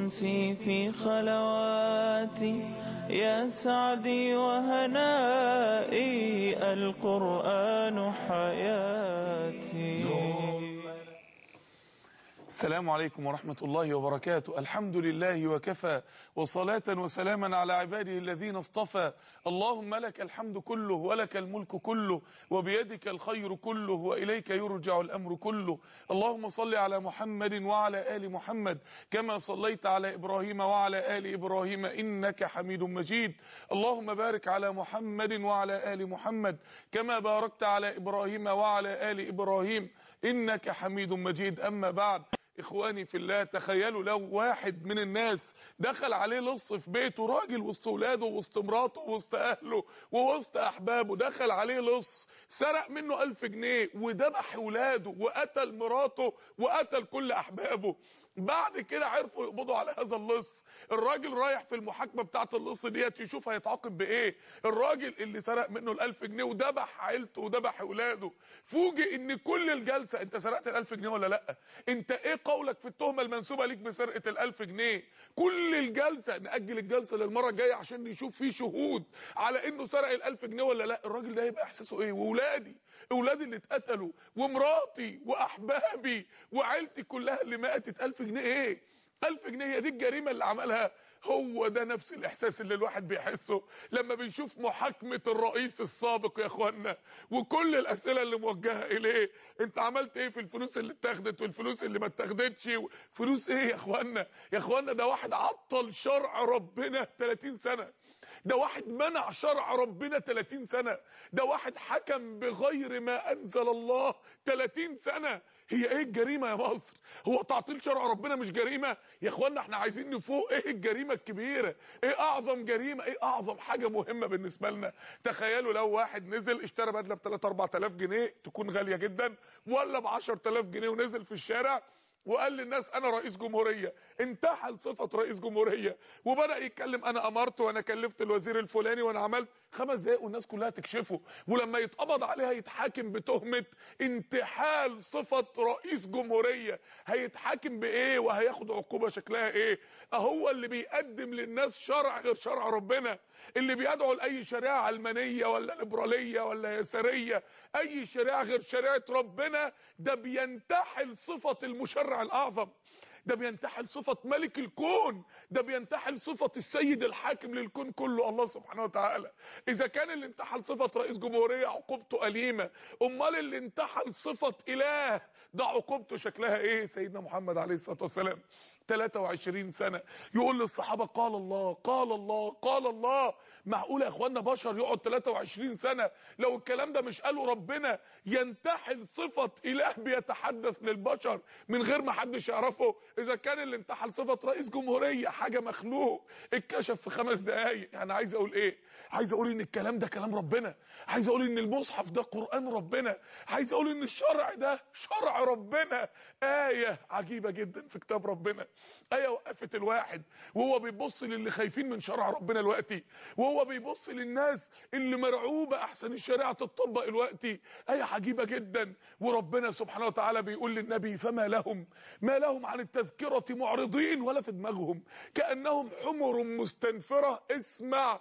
أنسي في خلواتي يا سعدي وهنائي القرآن حياتي السلام عليكم ورحمة الله وبركاته الحمد لله وكفى وصلاة وسلاما على عباده الذين اصطفى اللهم لك الحمد كله ولك الملك كله وبيدك الخير كله وإليك يرجع الأمر كله اللهم صل على محمد وعلى آل محمد كما صليت على إبراهيم وعلى آل إبراهيم إنك حميد مجيد اللهم بارك على محمد وعلى آل محمد كما باركت على إبراهيم وعلى آل إبراهيم إنك حميد مجيد أما بعد اخواني في الله تخيلوا لو واحد من الناس دخل عليه لص في بيته راجل وسط ولاده وسط مراته وسط اهله ووسط احبابه دخل عليه لص سرق منه ألف جنيه وذبح ولاده وقتل مراته وقتل كل احبابه بعد كده عرفوا يقبضوا على هذا اللص الراجل رايح في المحاكمه بتاعه اللص ديت يشوف هيتعاقب بايه الراجل اللي سرق منه الألف جنيه وذبح عيلته وذبح اولاده فوجئ ان كل الجلسه انت سرقت الألف جنيه ولا لا انت ايه قولك في التهمه المنسوبه ليك بسرقه الألف جنيه كل الجلسه ناجل الجلسه للمره الجايه عشان نشوف فيه شهود على انه سرق الألف جنيه ولا لا الراجل ده هيبقى احساسه ايه واولادي اولادي اللي اتقتلوا ومراتي واحبابي وعيلتي كلها اللي ماتت ألف جنيه ايه ألف جنيه هي دي الجريمة اللي عملها هو ده نفس الإحساس اللي الواحد بيحسه لما بيشوف محاكمة الرئيس السابق يا أخوانا وكل الأسئلة اللي موجهة إليه أنت عملت إيه في الفلوس اللي اتاخدت والفلوس اللي ما اتاخدتش فلوس إيه يا أخوانا يا أخوانا ده واحد عطل شرع ربنا 30 سنة ده واحد منع شرع ربنا 30 سنة ده واحد حكم بغير ما أنزل الله 30 سنة هي ايه الجريمة يا مصر هو تعطيل شرع ربنا مش جريمة يا اخوانا احنا عايزين نفوق ايه الجريمة الكبيرة ايه اعظم جريمة ايه اعظم حاجة مهمة بالنسبة لنا تخيلوا لو واحد نزل اشترى بدلة ب 3 4000 جنيه تكون غالية جدا ولا ب 10000 جنيه ونزل في الشارع وقال للناس انا رئيس جمهورية انتحل صفة رئيس جمهورية وبدأ يتكلم انا امرت وانا كلفت الوزير الفلاني وانا عملت خمس دقايق والناس كلها تكشفه ولما يتقبض عليها يتحاكم بتهمة انتحال صفة رئيس جمهورية هيتحاكم بايه وهياخد عقوبة شكلها ايه اهو اللي بيقدم للناس شرع غير شرع ربنا اللي بيدعو لاي شريعه علمانيه ولا ليبراليه ولا يساريه اي شريعه غير شريعه ربنا ده بينتحل صفه المشرع الاعظم ده بينتحل صفة ملك الكون ده بينتحل صفة السيد الحاكم للكون كله الله سبحانه وتعالى اذا كان اللي انتحل صفة رئيس جمهورية عقوبته أليمة امال اللي انتحل صفة اله ده عقوبته شكلها ايه سيدنا محمد عليه الصلاة والسلام 23 سنة يقول للصحابة قال الله قال الله قال الله معقول يا اخوانا بشر يقعد 23 سنة لو الكلام ده مش قاله ربنا ينتحل صفة اله بيتحدث للبشر من غير ما حدش يعرفه اذا كان اللي انتحل صفة رئيس جمهورية حاجة مخلوق اتكشف في خمس دقايق يعني عايز اقول ايه عايز اقول ان الكلام ده كلام ربنا عايز اقول ان المصحف ده قرآن ربنا عايز اقول ان الشرع ده شرع ربنا آية عجيبة جدا في كتاب ربنا آية وقفت الواحد وهو بيبص للي خايفين من شرع ربنا دلوقتي وهو بيبص للناس اللي مرعوبة احسن الشريعة تطبق دلوقتي آية عجيبة جدا وربنا سبحانه وتعالى بيقول للنبي فما لهم ما لهم عن التذكرة معرضين ولا في دماغهم كأنهم حمر مستنفرة اسمع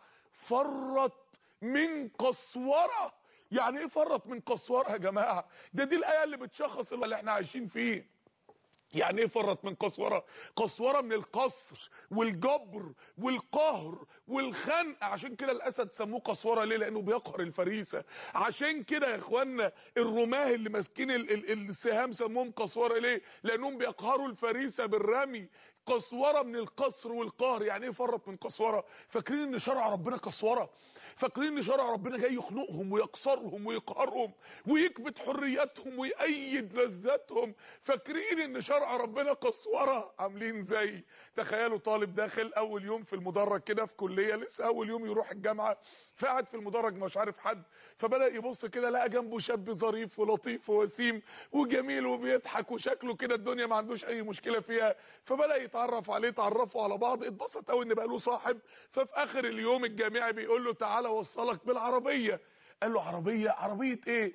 فرت من قسورة يعني ايه فرت من قسورة يا جماعة ده دي الآية اللي بتشخص اللي احنا عايشين فيه يعني ايه فرت من قسورة قسورة من القصر والجبر والقهر والخنق عشان كده الاسد سموه قسورة ليه لانه بيقهر الفريسة عشان كده يا اخوانا الرماه اللي ماسكين السهام سموهم قسورة ليه لانهم بيقهروا الفريسة بالرمي قسورة من القصر والقهر يعني ايه فرط من قسورة فاكرين ان شرع ربنا قسورة فاكرين ان شرع ربنا جاي يخنقهم ويكسرهم ويقهرهم ويكبت حرياتهم ويأيد لذاتهم فاكرين ان شرع ربنا قسورة عاملين زي تخيلوا طالب داخل اول يوم في المدرج كده في كلية لسه اول يوم يروح الجامعة فقعد في المدرج مش عارف حد فبدأ يبص كده لقى جنبه شاب ظريف ولطيف ووسيم وجميل وبيضحك وشكله كده الدنيا ما عندوش اي مشكلة فيها فبدأ يتعرف عليه تعرفوا على بعض اتبسط قوي ان بقى له صاحب ففي اخر اليوم الجامعي بيقول له تعالى اوصلك بالعربية قال له عربية عربية ايه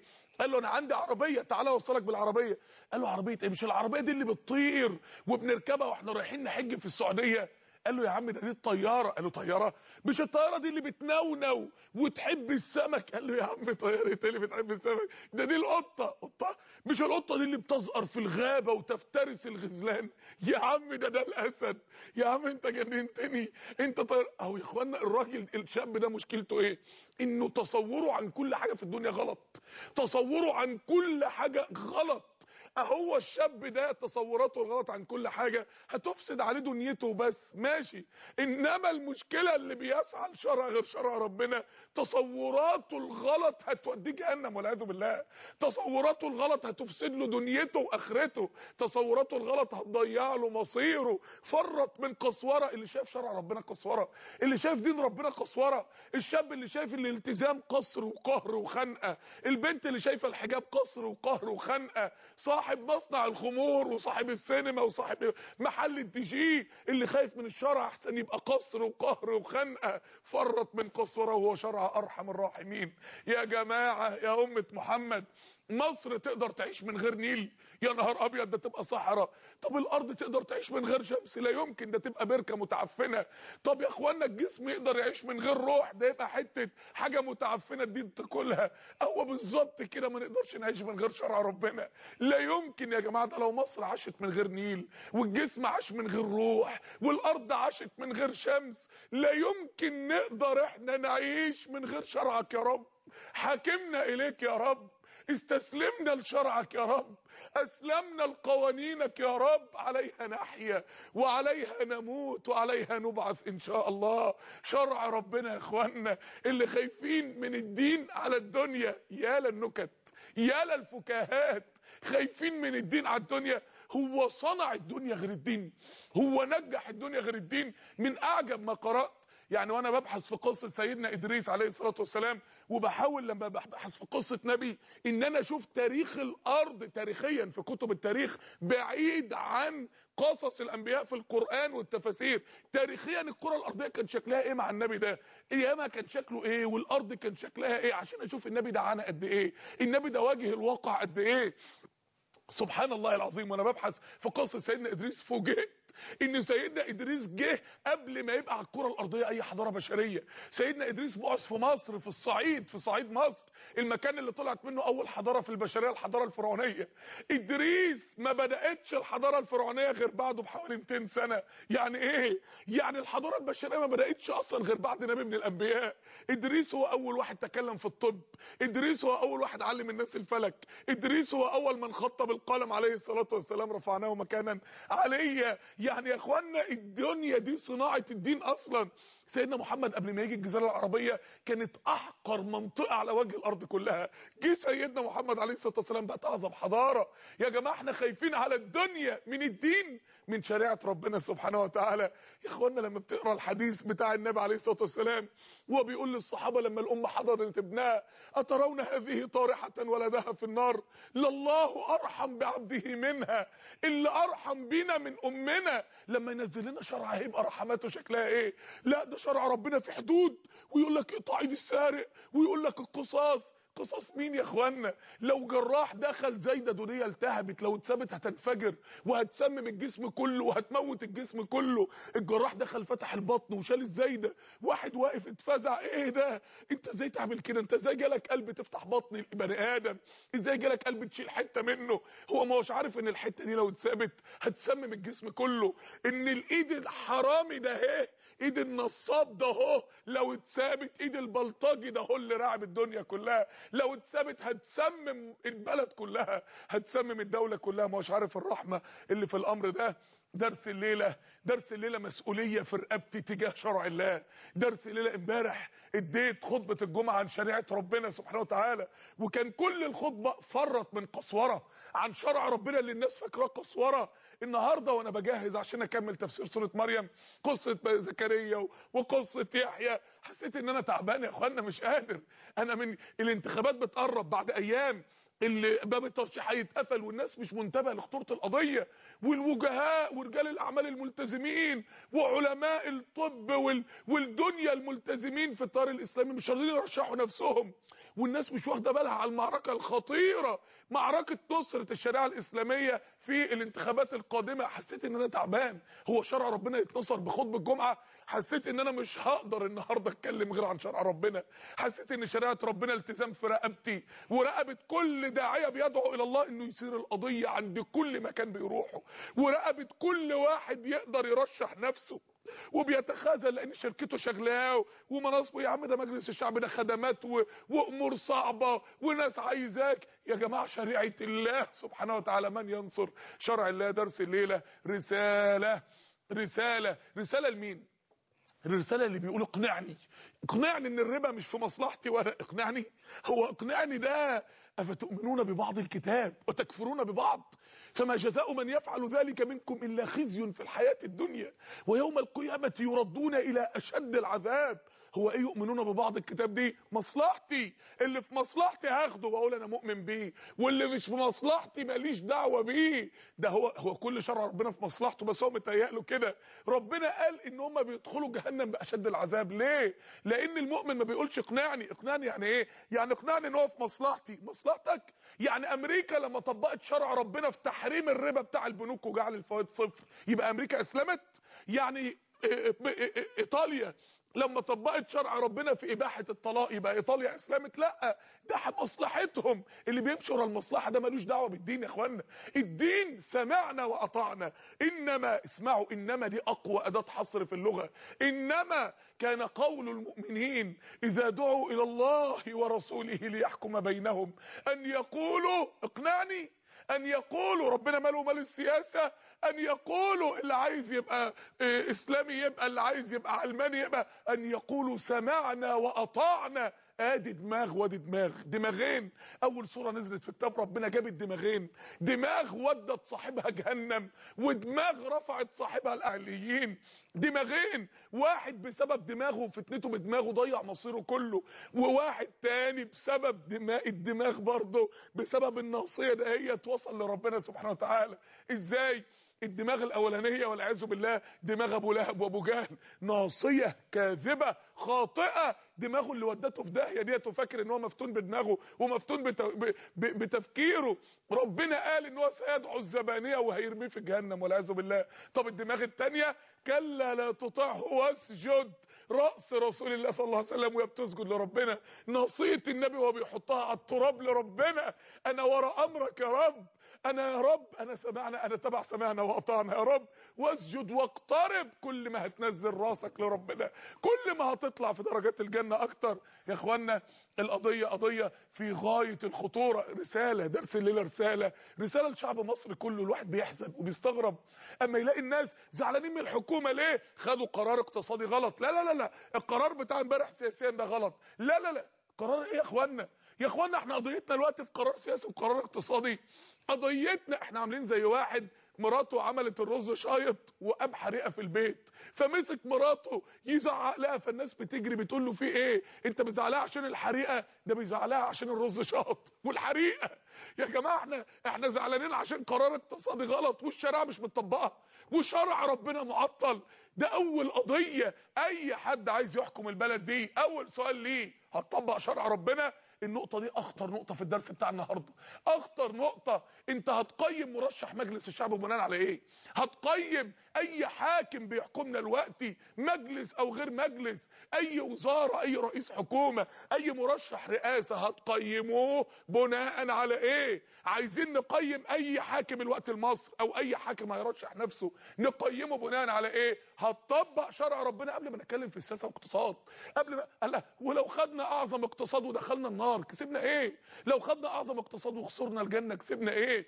قال له انا عندي عربيه تعالى اوصلك بالعربيه قال له عربيه ايه مش العربيه دي اللي بتطير وبنركبها واحنا رايحين نحج في السعوديه قال له يا عم ده دي الطياره قال له طياره مش الطياره دي اللي بتنونو وتحب السمك قال له يا عم طياره ايه اللي بتحب السمك ده دي القطه قطه مش القطه دي اللي بتزقر في الغابه وتفترس الغزلان يا عم ده ده الاسد يا عم انت جننتني انت طير اهو يا اخوانا الراجل الشاب ده مشكلته ايه انه تصوره عن كل حاجه في الدنيا غلط تصوره عن كل حاجه غلط اهو الشاب ده تصوراته الغلط عن كل حاجة هتفسد عليه دنيته بس ماشي انما المشكلة اللي بيسعى لشرع غير شرع ربنا تصوراته الغلط هتوديه جهنم والعياذ بالله تصوراته الغلط هتفسد له دنيته واخرته تصوراته الغلط هتضيع له مصيره فرط من قسوره اللي شايف شرع ربنا قسوره اللي شايف دين ربنا قسوره الشاب اللي شايف الالتزام قصر وقهر وخنقه البنت اللي شايفه الحجاب قصر وقهر وخنقه صاحب مصنع الخمور وصاحب السينما وصاحب محل الدي جي اللي خايف من الشرع احسن يبقى قصر وقهر وخنقه فرط من قسوره وهو شرع ارحم الراحمين يا جماعه يا امه محمد مصر تقدر تعيش من غير نيل يا نهار ابيض ده تبقى صحراء طب الارض تقدر تعيش من غير شمس لا يمكن ده تبقى بركه متعفنه طب يا اخوانا الجسم يقدر يعيش من غير روح ده يبقى حته حاجه متعفنه دي تاكلها هو بالظبط كده ما نقدرش نعيش من غير شرع ربنا لا يمكن يا جماعه ده لو مصر عاشت من غير نيل والجسم عاش من غير روح والارض عاشت من غير شمس لا يمكن نقدر احنا نعيش من غير شرعك يا رب حاكمنا اليك يا رب استسلمنا لشرعك يا رب اسلمنا لقوانينك يا رب عليها نحيا وعليها نموت وعليها نبعث ان شاء الله شرع ربنا يا اخوانا اللي خايفين من الدين على الدنيا يا للنكت يا للفكاهات خايفين من الدين على الدنيا هو صنع الدنيا غير الدين هو نجح الدنيا غير الدين من اعجب ما قرأت يعني وانا ببحث في قصة سيدنا ادريس عليه الصلاة والسلام وبحاول لما ببحث في قصة نبي ان انا اشوف تاريخ الارض تاريخيا في كتب التاريخ بعيد عن قصص الانبياء في القرآن والتفاسير تاريخيا الكرة الارضية كان شكلها ايه مع النبي ده ايامها كان شكله ايه والارض كان شكلها ايه عشان اشوف النبي ده عانى قد ايه النبي ده واجه الواقع قد ايه سبحان الله العظيم وانا ببحث في قصة سيدنا ادريس فوجئت ان سيدنا ادريس جه قبل ما يبقى على الكره الارضيه اي حضاره بشريه سيدنا ادريس بعث في مصر في الصعيد في صعيد مصر المكان اللي طلعت منه اول حضاره في البشريه الحضاره الفرعونيه ادريس ما بداتش الحضاره الفرعونيه غير بعده بحوالي 200 سنه يعني ايه يعني الحضاره البشريه ما بداتش اصلا غير بعد نبي من الانبياء ادريس هو اول واحد تكلم في الطب ادريس هو اول واحد علم الناس الفلك ادريس هو اول من خط بالقلم عليه الصلاه والسلام رفعناه مكانا عليا يعني يا اخوانا الدنيا دي صناعه الدين اصلا سيدنا محمد قبل ما يجي الجزيره العربيه كانت احقر منطقه على وجه الارض كلها جه سيدنا محمد عليه الصلاه والسلام بقت اعظم حضاره يا جماعه احنا خايفين على الدنيا من الدين من شريعه ربنا سبحانه وتعالى يا اخوانا لما بتقرا الحديث بتاع النبي عليه الصلاه والسلام وهو بيقول للصحابه لما الام حضرت ابنها اترون هذه طارحه ولدها في النار لله ارحم بعبده منها اللي ارحم بينا من امنا لما ينزل لنا شرع هيبقى رحماته شكلها ايه لا ده شرع ربنا في حدود ويقول لك اقطع ايد السارق ويقول لك القصاص قصص مين يا اخوانا لو جراح دخل زايده دوديه التهبت لو اتثبت هتنفجر وهتسمم الجسم كله وهتموت الجسم كله الجراح دخل فتح البطن وشال الزايده واحد واقف اتفزع ايه ده انت ازاي تعمل كده انت ازاي جالك قلب تفتح بطن البني ادم ازاي جالك قلب تشيل حته منه هو ما هوش عارف ان الحته دي لو اتثبت هتسمم الجسم كله ان الايد الحرامي ده اهي ايد النصاب ده اهو لو اتثابت ايد البلطجي ده هو اللي راعب الدنيا كلها لو اتثابت هتسمم البلد كلها هتسمم الدولة كلها مش عارف الرحمة اللي في الامر ده درس الليلة درس الليلة مسؤولية في رقبتي تجاه شرع الله درس الليلة امبارح اديت خطبة الجمعة عن شريعة ربنا سبحانه وتعالى وكان كل الخطبة فرت من قسورة عن شرع ربنا اللي الناس فاكراه قسورة النهاردة وانا بجهز عشان اكمل تفسير سورة مريم قصة زكريا وقصة يحيى حسيت ان انا تعبان يا اخوانا مش قادر انا من الانتخابات بتقرب بعد ايام اللي باب الترشيح هيتقفل والناس مش منتبهه لخطوره القضيه والوجهاء ورجال الاعمال الملتزمين وعلماء الطب وال... والدنيا الملتزمين في الطار الاسلامي مش راضيين يرشحوا نفسهم والناس مش واخده بالها على المعركه الخطيره معركه نصره الشريعه الاسلاميه في الانتخابات القادمه حسيت ان انا تعبان هو شرع ربنا يتنصر بخطبه الجمعه حسيت ان انا مش هقدر النهارده اتكلم غير عن شرع ربنا حسيت ان شريعه ربنا التزام في رقبتي ورقبه كل داعيه بيدعو الى الله انه يصير القضيه عند كل مكان بيروحه ورقبه كل واحد يقدر يرشح نفسه وبيتخاذل لان شركته شغلاه ومناصبه يا عم ده مجلس الشعب ده خدمات و... وامور صعبه وناس عايزاك يا جماعه شريعه الله سبحانه وتعالى من ينصر شرع الله درس الليله رساله رساله رساله لمين الرساله اللي بيقول اقنعني اقنعني ان الربا مش في مصلحتي ولا اقنعني هو اقنعني ده افتؤمنون ببعض الكتاب وتكفرون ببعض فما جزاء من يفعل ذلك منكم الا خزي في الحياه الدنيا ويوم القيامه يردون الى اشد العذاب هو ايه يؤمنون ببعض الكتاب دي مصلحتي اللي في مصلحتي هاخده واقول انا مؤمن بيه واللي مش في مصلحتي ماليش دعوه بيه ده هو هو كل شرع ربنا في مصلحته بس هو متهيأ له كده ربنا قال ان هم بيدخلوا جهنم باشد العذاب ليه لان المؤمن ما بيقولش اقنعني اقنعني يعني ايه يعني اقنعني ان هو في مصلحتي مصلحتك يعني امريكا لما طبقت شرع ربنا في تحريم الربا بتاع البنوك وجعل الفوائد صفر يبقى امريكا اسلمت يعني ايطاليا لما طبقت شرع ربنا في اباحه الطلاق يبقى ايطاليا اسلمت لا ده مصلحتهم اللي بيمشي ورا المصلحه ده ملوش دعوه بالدين يا اخوانا الدين سمعنا واطعنا انما اسمعوا انما دي اقوى اداه حصر في اللغه انما كان قول المؤمنين اذا دعوا الى الله ورسوله ليحكم بينهم ان يقولوا اقنعني ان يقولوا ربنا ماله مال السياسه ان يقولوا اللي عايز يبقى اسلامي يبقى اللي عايز يبقى علماني يبقى ان يقولوا سمعنا واطعنا ادي دماغ وادي دماغ دماغين اول سوره نزلت في كتاب ربنا جابت دماغين دماغ ودت صاحبها جهنم ودماغ رفعت صاحبها الاهليين دماغين واحد بسبب دماغه وفتنته بدماغه ضيع مصيره كله وواحد تاني بسبب دماغ الدماغ برضه بسبب الناصيه ده هي توصل لربنا سبحانه وتعالى ازاي الدماغ الاولانيه والعياذ بالله دماغ ابو لهب وابو جهل ناصيه كاذبه خاطئه دماغه اللي ودته في داهيه ديت وفاكر ان هو مفتون بدماغه ومفتون بت... ب... ب... بتفكيره ربنا قال ان هو سيدعو الزبانيه وهيرميه في جهنم والعياذ بالله طب الدماغ الثانيه كلا لا تطعه واسجد راس رسول الله صلى الله عليه وسلم وهي بتسجد لربنا ناصيه النبي وهو بيحطها على التراب لربنا انا ورا امرك يا رب انا يا رب انا سمعنا انا تبع سمعنا واطعنا يا رب واسجد واقترب كل ما هتنزل راسك لربنا كل ما هتطلع في درجات الجنه اكتر يا اخوانا القضيه قضيه في غايه الخطوره رساله درس الليله رساله رساله لشعب مصر كله الواحد بيحزن وبيستغرب اما يلاقي الناس زعلانين من الحكومه ليه خدوا قرار اقتصادي غلط لا لا لا لا القرار بتاع امبارح سياسيا ده غلط لا لا لا قرار ايه يا اخوانا يا اخوانا احنا قضيتنا دلوقتي في قرار سياسي وقرار اقتصادي قضيتنا احنا عاملين زي واحد مراته عملت الرز شايط وقام حريقه في البيت فمسك مراته يزعق لها فالناس بتجري بتقول له في ايه انت بتزعلها عشان الحريقه ده بيزعلها عشان الرز شاط والحريقه يا جماعه احنا احنا زعلانين عشان قرار اقتصادي غلط والشريعه مش متطبقه وشرع ربنا معطل ده اول قضيه اي حد عايز يحكم البلد دي اول سؤال ليه هتطبق شرع ربنا النقطه دي اخطر نقطه في الدرس بتاع النهارده اخطر نقطه انت هتقيم مرشح مجلس الشعب بناء على ايه هتقيم اي حاكم بيحكمنا دلوقتي مجلس او غير مجلس اي وزاره اي رئيس حكومه اي مرشح رئاسه هتقيموه بناء على ايه عايزين نقيم اي حاكم الوقت لمصر او اي حاكم هيرشح نفسه نقيمه بناء على ايه هتطبق شرع ربنا قبل ما نتكلم في السياسه والاقتصاد قبل ما الله ولو خدنا اعظم اقتصاد ودخلنا النار كسبنا ايه لو خدنا اعظم اقتصاد وخسرنا الجنه كسبنا ايه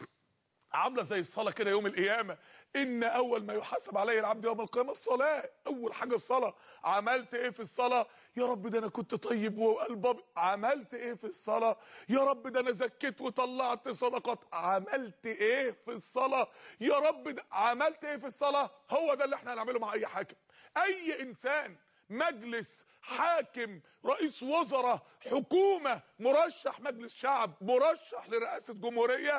عامله زي الصلاه كده يوم القيامه ان اول ما يحاسب عليه العبد يوم القيامه الصلاه اول حاجه الصلاه عملت ايه في الصلاه يا رب ده انا كنت طيب وقلب عملت ايه في الصلاه يا رب ده انا زكيت وطلعت صدقات عملت ايه في الصلاه يا رب ده عملت ايه في الصلاه هو ده اللي احنا هنعمله مع اي حاكم اي انسان مجلس حاكم رئيس وزراء حكومه مرشح مجلس شعب مرشح لرئاسه جمهوريه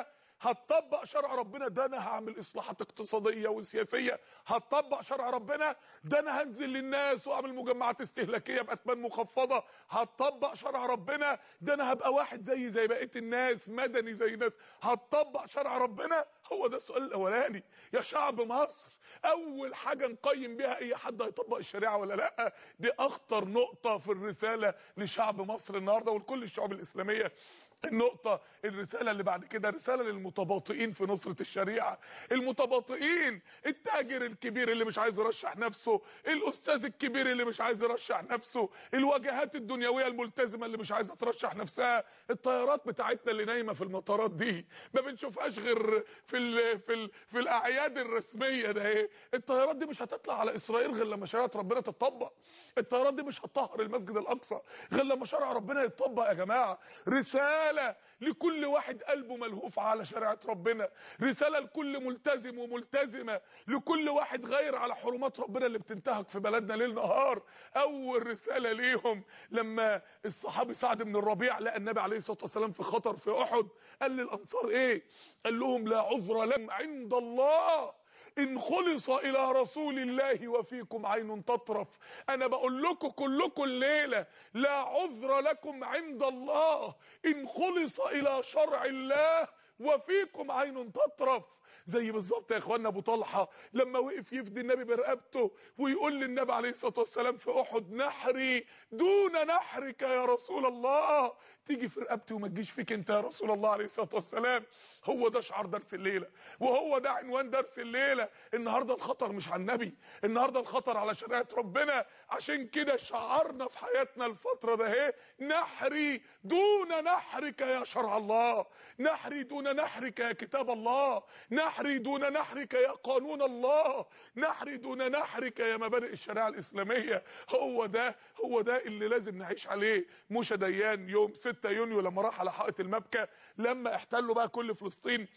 هتطبق شرع ربنا ده انا هعمل اصلاحات اقتصاديه وسياسيه هتطبق شرع ربنا ده انا هنزل للناس واعمل مجمعات استهلاكيه باثمان مخفضه هتطبق شرع ربنا ده انا هبقى واحد زي زي بقيه الناس مدني زي الناس هتطبق شرع ربنا هو ده السؤال الاولاني يا شعب مصر اول حاجة نقيم بيها اي حد هيطبق الشريعة ولا لا دي اخطر نقطة في الرسالة لشعب مصر النهاردة ولكل الشعوب الاسلامية النقطة الرسالة اللي بعد كده رسالة للمتباطئين في نصرة الشريعة المتباطئين التاجر الكبير اللي مش عايز يرشح نفسه الاستاذ الكبير اللي مش عايز يرشح نفسه الواجهات الدنيوية الملتزمة اللي مش عايزة ترشح نفسها الطيارات بتاعتنا اللي نايمة في المطارات دي ما بنشوفهاش غير في ال في ال في الاعياد الرسمية ده ايه الطيارات دي مش هتطلع على اسرائيل غير لما شريعة ربنا تتطبق الطيارات دي مش هتطهر المسجد الاقصى غير لما شرع ربنا يتطبق يا جماعة رسالة لكل واحد قلبه ملهوف على شريعة ربنا رسالة لكل ملتزم وملتزمة لكل واحد غير على حرمات ربنا اللي بتنتهك في بلدنا ليل نهار اول رسالة ليهم لما الصحابي سعد بن الربيع لقى النبي عليه الصلاة والسلام في خطر في احد قال للانصار ايه قال لهم لا عذر لهم عند الله ان خلص الى رسول الله وفيكم عين تطرف انا بقول لكم كلكم الليله لا عذر لكم عند الله ان خلص الى شرع الله وفيكم عين تطرف زي بالظبط يا اخوانا ابو طلحه لما وقف يفدي النبي برقبته ويقول للنبي عليه الصلاه والسلام في احد نحري دون نحرك يا رسول الله تيجي في رقبتي وما تجيش فيك انت يا رسول الله عليه الصلاه والسلام هو ده شعار درس الليله وهو ده عنوان درس الليله النهارده الخطر مش على النبي النهارده الخطر على شريعه ربنا عشان كده شعارنا في حياتنا الفتره ده اهي نحري دون نحرك يا شرع الله نحري دون نحرك يا كتاب الله نحري دون نحرك يا قانون الله نحري دون نحرك يا مبادئ الشريعه الاسلاميه هو ده هو ده اللي لازم نعيش عليه موشى ديان يوم 6 يونيو لما راح على حائط المبكى لما احتلوا بقى كل فلسطين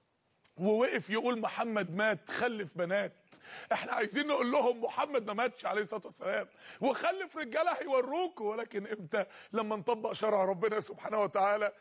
ووقف يقول محمد مات خلف بنات احنا عايزين نقول لهم محمد ما ماتش عليه الصلاه والسلام وخلف رجاله هيوروكوا ولكن امتى لما نطبق شرع ربنا سبحانه وتعالى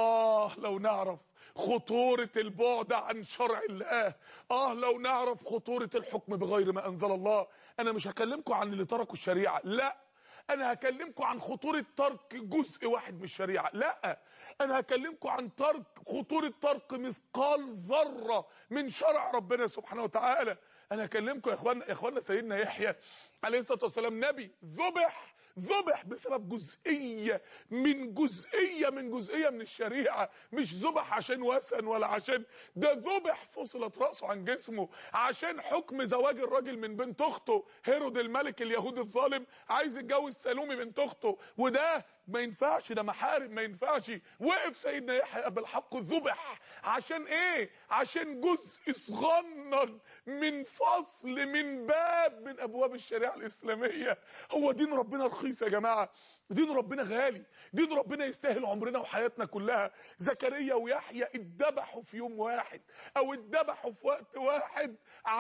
اه لو نعرف خطورة البعد عن شرع الله اه لو نعرف خطورة الحكم بغير ما انزل الله انا مش هكلمكم عن اللي تركوا الشريعة لا انا هكلمكم عن خطورة ترك جزء واحد من الشريعة لا انا هكلمكم عن ترك خطورة ترك مثقال ذرة من شرع ربنا سبحانه وتعالى انا هكلمكم يا اخوانا يا اخوانا سيدنا يحيى عليه الصلاة والسلام نبي ذبح ذبح بسبب جزئية من جزئية من جزئية من الشريعة مش ذبح عشان وثن ولا عشان ده ذبح فصلت رأسه عن جسمه عشان حكم زواج الراجل من بنت اخته هيرود الملك اليهودي الظالم عايز يتجوز سالومي بنت اخته وده ما ينفعش ده محارم ما ينفعش وقف سيدنا يحيى بالحق ذبح عشان ايه عشان جزء صغنن من فصل من باب من ابواب الشريعه الاسلاميه هو دين ربنا رخيص يا جماعه دين ربنا غالي دين ربنا يستاهل عمرنا وحياتنا كلها زكريا ويحيى اتذبحوا في يوم واحد او اتذبحوا في وقت واحد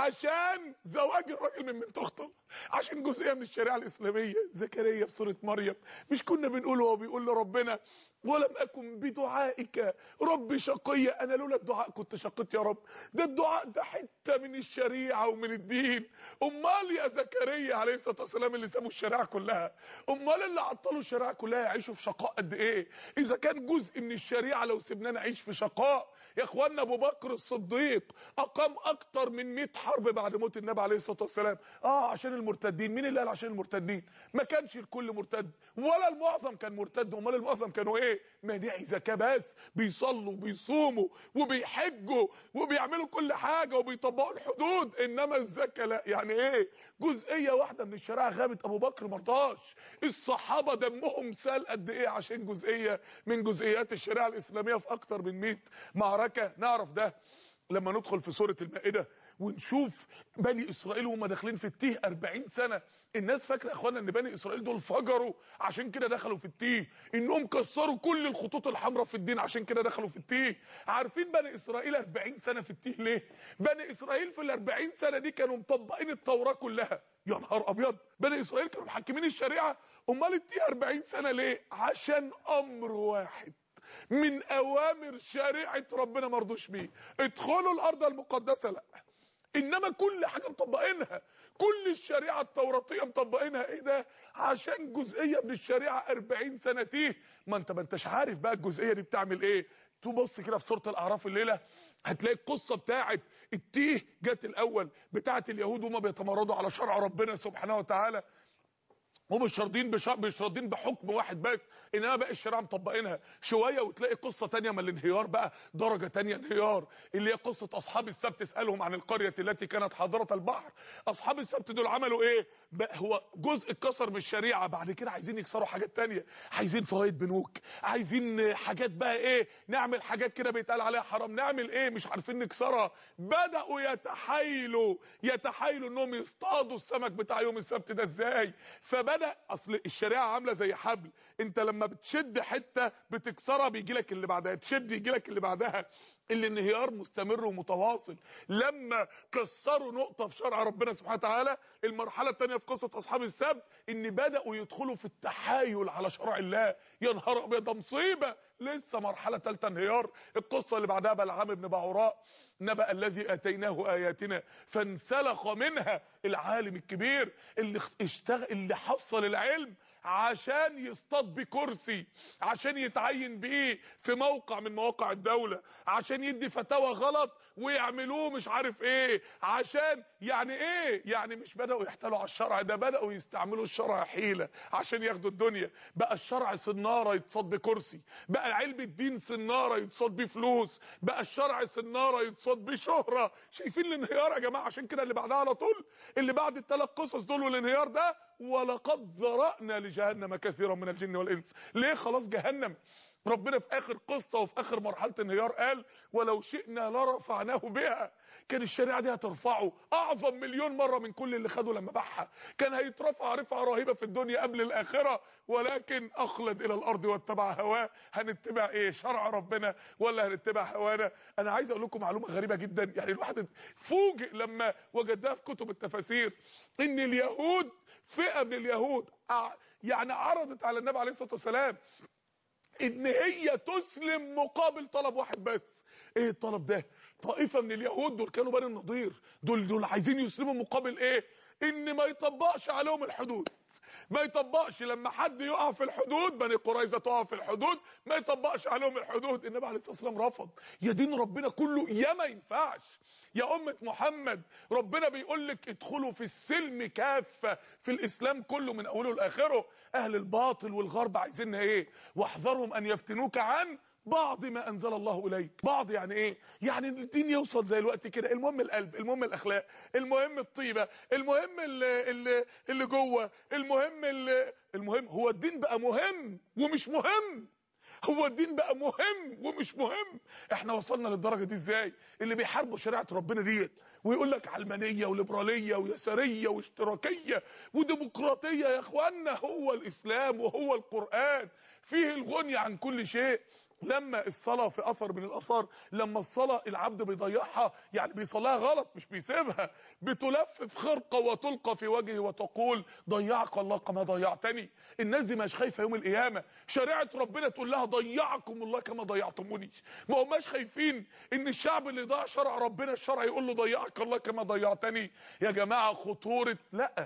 عشان زواج الراجل من بنت اخته عشان جزئيه من الشريعه الاسلاميه زكريا في سوره مريم مش كنا بنقول وهو بيقول لربنا ولم اكن بدعائك رب شقيا انا لولا الدعاء كنت شقيت يا رب ده الدعاء ده حته من الشريعه ومن الدين امال يا زكريا عليه الصلاه والسلام اللي سابوا الشريعه كلها امال اللي عطلوا الشريعه كلها يعيشوا في شقاء قد ايه اذا كان جزء من الشريعه لو سيبناه نعيش في شقاء يا اخوانا ابو بكر الصديق اقام اكتر من 100 حرب بعد موت النبي عليه الصلاه والسلام اه عشان المرتدين مين اللي قال عشان المرتدين ما كانش الكل مرتد ولا المعظم كان مرتد امال المعظم كانوا ايه مانعي زكاه بس بيصلوا وبيصوموا وبيحجوا وبيعملوا كل حاجه وبيطبقوا الحدود انما الزكاه لا يعني ايه جزئيه واحده من الشريعه غابت ابو بكر مرضاش الصحابه دمهم سال قد ايه عشان جزئيه من جزئيات الشريعه الاسلاميه في اكتر من 100 معركه نعرف ده لما ندخل في سوره المائده ونشوف بني اسرائيل وهم داخلين في التيه 40 سنه الناس فاكره يا اخوانا ان بني اسرائيل دول فجروا عشان كده دخلوا في التيه انهم كسروا كل الخطوط الحمراء في الدين عشان كده دخلوا في التيه عارفين بني اسرائيل 40 سنه في التيه ليه بني اسرائيل في ال 40 سنه دي كانوا مطبقين التوراه كلها يا نهار ابيض بني اسرائيل كانوا محكمين الشريعه امال التيه 40 سنه ليه عشان امر واحد من اوامر شريعه ربنا مرضوش بيه ادخلوا الارض المقدسه لا انما كل حاجه مطبقينها كل الشريعه التوراتيه مطبقينها ايه ده عشان جزئيه من الشريعه 40 سنه تيه ما انت ما انتش عارف بقى الجزئيه دي بتعمل ايه تبص كده في سوره الاعراف الليله هتلاقي القصه بتاعت التيه جت الاول بتاعت اليهود وهم بيتمردوا على شرع ربنا سبحانه وتعالى ومش راضيين بش... مش راضيين بحكم واحد بس انما باقي الشريعه مطبقينها شويه وتلاقي قصه تانية من الانهيار بقى درجه تانية انهيار اللي هي قصه اصحاب السبت اسالهم عن القريه التي كانت حاضره البحر اصحاب السبت دول عملوا ايه بقى هو جزء اتكسر من الشريعه بعد كده عايزين يكسروا حاجات تانية عايزين فوائد بنوك عايزين حاجات بقى ايه نعمل حاجات كده بيتقال عليها حرام نعمل ايه مش عارفين نكسرها بداوا يتحايلوا يتحايلوا انهم يصطادوا السمك بتاع يوم السبت ده ازاي فبدا اصل الشريعه عامله زي حبل انت لما بتشد حته بتكسرها بيجي لك اللي بعدها تشد يجي لك اللي بعدها الانهيار مستمر ومتواصل لما كسروا نقطه في شرع ربنا سبحانه وتعالى المرحله الثانيه في قصه اصحاب السبت ان بداوا يدخلوا في التحايل على شرع الله يا نهار ابيض ده مصيبه لسه مرحله ثالثه انهيار القصه اللي بعدها بلعام بن بعوراء نبأ الذي اتيناه اياتنا فانسلخ منها العالم الكبير اللي اشتغل اللي حصل العلم عشان يصطاد بكرسي عشان يتعين بيه في موقع من مواقع الدولة عشان يدي فتاوى غلط ويعملوه مش عارف ايه عشان يعني ايه يعني مش بدأوا يحتالوا على الشرع ده بدأوا يستعملوا الشرع حيلة عشان ياخدوا الدنيا بقى الشرع صنارة يتصاد بكرسي بقى علم الدين صنارة يتصاد بفلوس بقى الشرع صنارة يتصاد بشهرة شايفين الانهيار يا جماعة عشان كده اللي بعدها على طول اللي بعد الثلاث قصص دول والانهيار ده ولقد ذرأنا لجهنم كثيرا من الجن والإنس ليه خلاص جهنم ربنا في آخر قصة وفي آخر مرحلة انهيار قال ولو شئنا لرفعناه بها كان الشريعة دي هترفعه أعظم مليون مرة من كل اللي خده لما باعها كان هيترفع رفعة رهيبة في الدنيا قبل الآخرة ولكن أخلد إلى الأرض واتبع هواه هنتبع إيه شرع ربنا ولا هنتبع هوانا أنا عايز أقول لكم معلومة غريبة جدا يعني الواحد فوجئ لما وجدها في كتب التفاسير إن اليهود فئة من اليهود يعني عرضت على النبي عليه الصلاة والسلام ان هي تسلم مقابل طلب واحد بس ايه الطلب ده طائفة من اليهود دول كانوا بني النضير دول دول عايزين يسلموا مقابل ايه ان ما يطبقش عليهم الحدود ما يطبقش لما حد يقع في الحدود بني قريظه تقع في الحدود ما يطبقش عليهم الحدود النبي عليه الصلاه والسلام رفض يا دين ربنا كله يا ما ينفعش يا أمة محمد ربنا بيقول لك ادخلوا في السلم كافة في الإسلام كله من أوله لآخره أهل الباطل والغرب عايزين ايه واحذرهم أن يفتنوك عن بعض ما انزل الله اليك بعض يعني ايه يعني الدين يوصل زي الوقت كده المهم القلب المهم الاخلاق المهم الطيبه المهم اللي اللي, اللي جوه المهم اللي المهم هو الدين بقى مهم ومش مهم هو الدين بقى مهم ومش مهم احنا وصلنا للدرجه دي ازاي اللي بيحاربوا شريعه ربنا ديت ويقول لك علمانيه وليبراليه ويساريه واشتراكيه وديمقراطيه يا اخوانا هو الاسلام وهو القران فيه الغني عن كل شيء لما الصلاة في أثر من الأثار لما الصلاة العبد بيضيعها يعني بيصليها غلط مش بيسيبها بتلف في خرقة وتلقى في وجهه وتقول ضيعك الله كما ضيعتني الناس دي مش خايفة يوم القيامة شريعة ربنا تقول لها ضيعكم الله كما ضيعتموني ما هماش خايفين ان الشعب اللي ضاع شرع ربنا الشرع يقول له ضيعك الله كما ضيعتني يا جماعة خطورة لا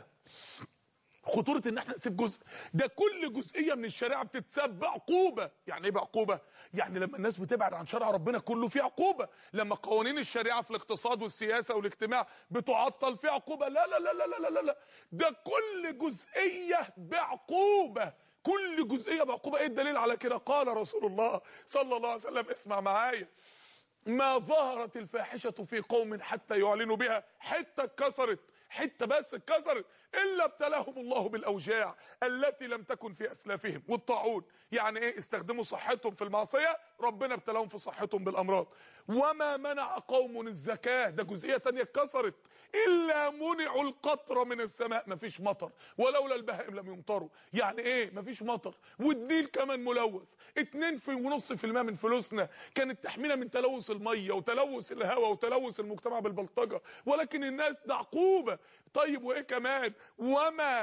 خطورة ان احنا نسيب جزء ده كل جزئية من الشريعة بتتساب بعقوبة يعني ايه بعقوبة يعني لما الناس بتبعد عن شرع ربنا كله في عقوبة لما قوانين الشريعة في الاقتصاد والسياسة والاجتماع بتعطل في عقوبة لا لا لا لا لا لا لا ده كل جزئية بعقوبة كل جزئية بعقوبة ايه الدليل على كده قال رسول الله صلى الله عليه وسلم اسمع معايا ما ظهرت الفاحشة في قوم حتى يعلنوا بها حتى اتكسرت حته بس اتكسرت الا ابتلاهم الله بالاوجاع التي لم تكن في اسلافهم والطاعون يعني ايه استخدموا صحتهم في المعصيه ربنا ابتلاهم في صحتهم بالامراض وما منع قوم الزكاه ده جزئيه ثانيه اتكسرت الا منعوا القطره من السماء مفيش مطر ولولا البهائم لم يمطروا يعني ايه مفيش مطر والنيل كمان ملوث اتنين في ونص في الماء من فلوسنا كانت تحمينا من تلوث الميه وتلوث الهواء وتلوث المجتمع بالبلطجه ولكن الناس ده عقوبه طيب وايه كمان وما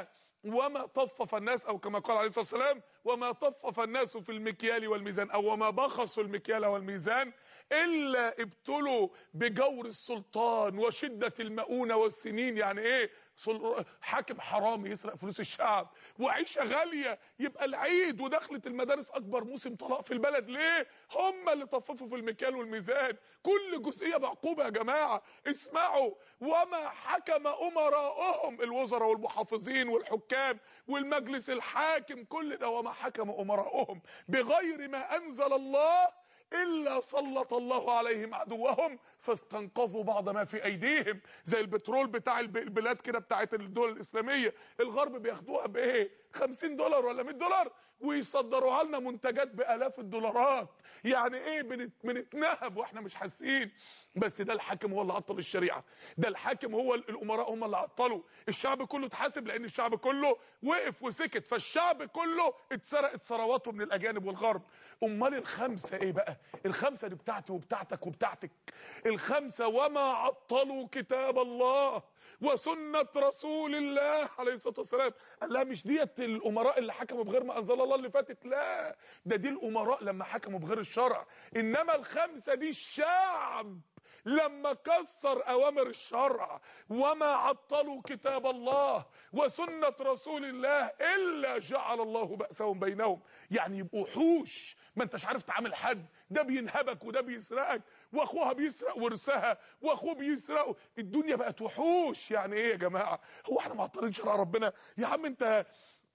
وما طفف الناس او كما قال عليه الصلاه والسلام وما طفف الناس في المكيال والميزان او وما بخسوا المكيال والميزان الا ابتلوا بجور السلطان وشده المؤونه والسنين يعني ايه سل- حاكم حرامي يسرق فلوس الشعب وعيشه غاليه يبقى العيد ودخلت المدارس اكبر موسم طلاق في البلد ليه هم اللي طففوا في المكيال والميزان كل جزئيه بعقوبه يا جماعه اسمعوا وما حكم امراؤهم الوزراء والمحافظين والحكام والمجلس الحاكم كل ده وما حكم امراؤهم بغير ما انزل الله الا سلط الله عليهم عدوهم فاستنقذوا بعض ما في ايديهم زي البترول بتاع الب- البلاد كده بتاعت الدول الاسلاميه الغرب بياخدوها بايه 50 دولار ولا 100 دولار ويصدروها لنا منتجات بالاف الدولارات يعني ايه بنت- بنتنهب واحنا مش حاسين بس ده الحاكم هو اللي عطل الشريعه ده الحاكم هو ال- الامراء هم اللي عطلوا الشعب كله اتحاسب لان الشعب كله وقف وسكت فالشعب كله اتسرقت ثرواته من الاجانب والغرب امال الخمسه ايه بقى الخمسه دي بتاعتي وبتاعتك وبتاعتك الخمسه وما عطلوا كتاب الله وسنه رسول الله عليه الصلاه والسلام قال لها مش ديت الامراء اللي حكموا بغير ما انزل الله اللي فاتت لا ده دي الامراء لما حكموا بغير الشرع انما الخمسه دي الشعب لما كسر اوامر الشرع وما عطلوا كتاب الله وسنة رسول الله الا جعل الله بأسهم بينهم يعني يبقوا وحوش ما انتش عارف تعامل حد ده بينهبك وده بيسرقك واخوها بيسرق ورثها واخوه بيسرق الدنيا بقت وحوش يعني ايه يا جماعه هو احنا معطلين شرع ربنا يا عم انت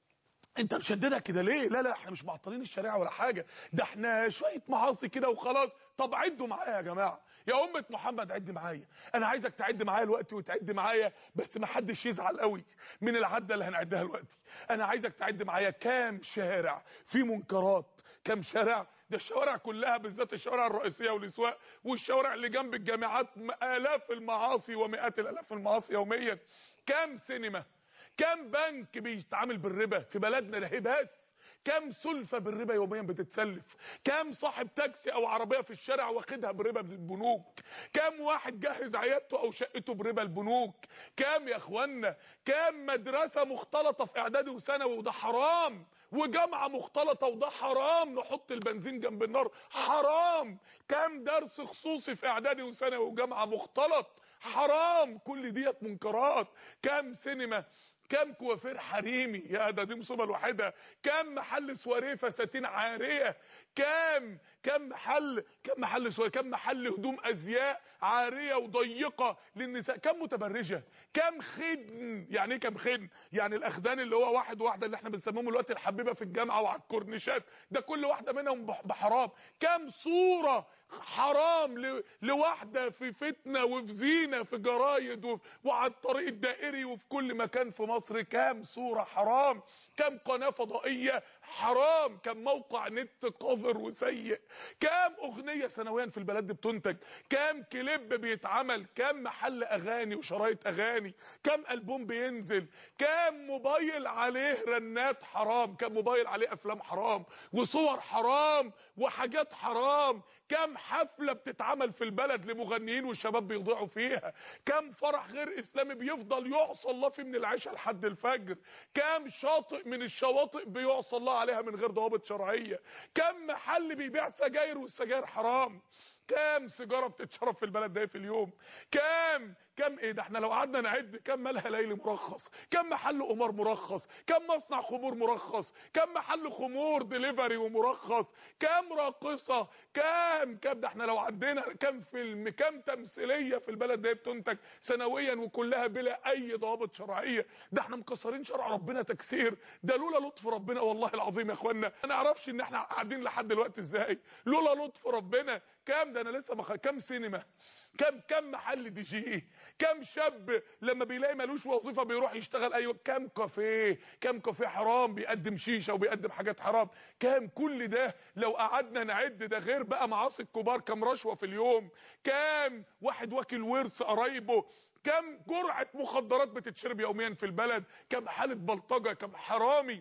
انت مشددها كده ليه لا لا احنا مش معطلين الشريعه ولا حاجه ده احنا شويه معاصي كده وخلاص طب عدوا معايا يا جماعه يا امه محمد عد معايا انا عايزك تعد معايا الوقت وتعد معايا بس ما حدش يزعل قوي من العده اللي هنعدها الوقت انا عايزك تعد معايا كام شارع في منكرات كام شارع ده الشوارع كلها بالذات الشوارع الرئيسيه والاسواق والشوارع اللي جنب الجامعات الاف المعاصي ومئات الالاف المعاصي يوميا كام سينما كم بنك بيتعامل بالربا في بلدنا ده بس كم سلفة بالربا يوميا بتتسلف كم صاحب تاكسي او عربية في الشارع واخدها بربا بالبنوك كم واحد جهز عيادته او شقته بربا البنوك كم يا اخوانا كم مدرسة مختلطة في اعدادي وثانوي وده حرام وجامعة مختلطة وده حرام نحط البنزين جنب النار حرام كم درس خصوصي في اعدادي وثانوي وجامعة مختلط حرام كل ديت منكرات كم سينما كم كوافير حريمي يا ده دي مصيبه الواحده كم محل سواريه فساتين عاريه كم كم محل كم محل سواريه كم محل هدوم ازياء عاريه وضيقه للنساء كم متبرجه كم خدن يعني ايه كم خدن يعني الاخدان اللي هو واحد واحده اللي احنا بنسميهم دلوقتي الحبيبه في الجامعه وعلى الكورنيشات ده كل واحده منهم بح- بحرام كم صوره حرام ل- لواحده في فتنه وفي زينه في جرايد وف- وعلى الطريق الدائري وفي كل مكان في مصر كام صوره حرام كم قناه فضائيه حرام كم موقع نت قذر وسيء كام اغنيه سنويا في البلد دي بتنتج كام كليب بيتعمل كام محل اغاني وشرايط اغاني كام البوم بينزل كام موبايل عليه رنات حرام كام موبايل عليه افلام حرام وصور حرام وحاجات حرام كم حفله بتتعمل في البلد لمغنيين والشباب بيضيعوا فيها كم فرح غير اسلامي بيفضل يعصى الله فيه من العشاء لحد الفجر كم شاطئ من الشواطئ بيعصى الله عليها من غير ضوابط شرعيه كم محل بيبيع سجاير والسجاير حرام كام سيجاره بتتشرب في البلد ده في اليوم كام كام ايه ده احنا لو قعدنا نعد كام مالها ليلي مرخص كام محل قمار مرخص كام مصنع خمور مرخص كام محل خمور ديليفري ومرخص كام راقصه كام كام ده احنا لو عدينا كام فيلم كام تمثيليه في البلد ده بتنتج سنويا وكلها بلا اي ضوابط شرعيه ده احنا مكسرين شرع ربنا تكسير ده لولا لطف ربنا والله العظيم يا اخوانا ما نعرفش ان احنا قاعدين لحد دلوقتي ازاي لولا لطف ربنا كام ده انا لسه مخ... كام سينما كم كم محل دي جي كم شاب لما بيلاقي ملوش وظيفه بيروح يشتغل ايوه كم كافيه كم كافيه حرام بيقدم شيشه وبيقدم حاجات حرام كم كل ده لو قعدنا نعد ده غير بقى معاصي الكبار كم رشوه في اليوم كم واحد واكل ورث قرايبه كم جرعه مخدرات بتتشرب يوميا في البلد كم حاله بلطجه كم حرامي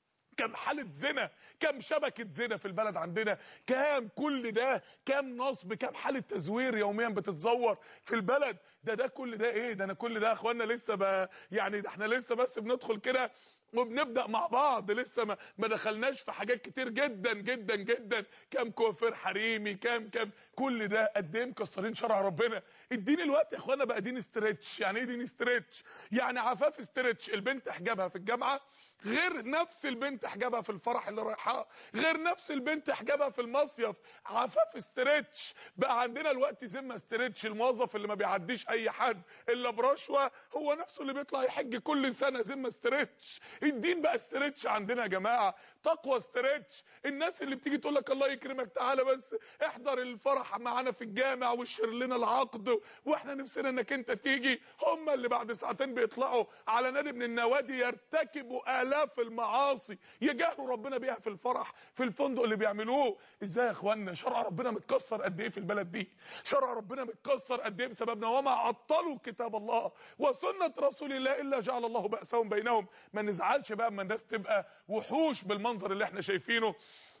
كم حالة زنا كم شبكة زنا في البلد عندنا كم كل ده كم نصب كم حالة تزوير يوميا بتتزور في البلد ده ده كل ده ايه ده انا كل ده يا اخوانا لسه ب... يعني ده احنا لسه بس بندخل كده وبنبدا مع بعض لسه ما, ما دخلناش في حاجات كتير جدا جدا جدا كام كوافير حريمي كام كام كل ده قد ايه مكسرين شرع ربنا الدين الوقت يا اخوانا بقى دين استرتش يعني ايه دين استرتش يعني عفاف استرتش البنت حجابها في الجامعه غير نفس البنت حجابها في الفرح اللي رايحاه غير نفس البنت حجابها في المصيف عفاف استرتش بقى عندنا الوقت ذمه استرتش الموظف اللي ما بيعديش اي حد الا برشوه هو نفسه اللي بيطلع يحج كل سنه ذمه استرتش الدين بقى استرتش عندنا يا جماعه تقوى استرتش الناس اللي بتيجي تقول لك الله يكرمك تعالى بس احضر الفرح معانا في الجامع واشهر لنا العقد واحنا نفسنا انك انت تيجي هم اللي بعد ساعتين بيطلعوا على نادي من النوادي يرتكبوا الاف المعاصي يجاهروا ربنا بيها في الفرح في الفندق اللي بيعملوه ازاي يا اخوانا شرع ربنا متكسر قد ايه في البلد دي شرع ربنا متكسر قد ايه بسببنا وما عطلوا كتاب الله وسنه رسول الله الا جعل الله بأسهم بينهم ما نزعلش بقى اما الناس تبقى وحوش بالمنظر اللي احنا شايفينه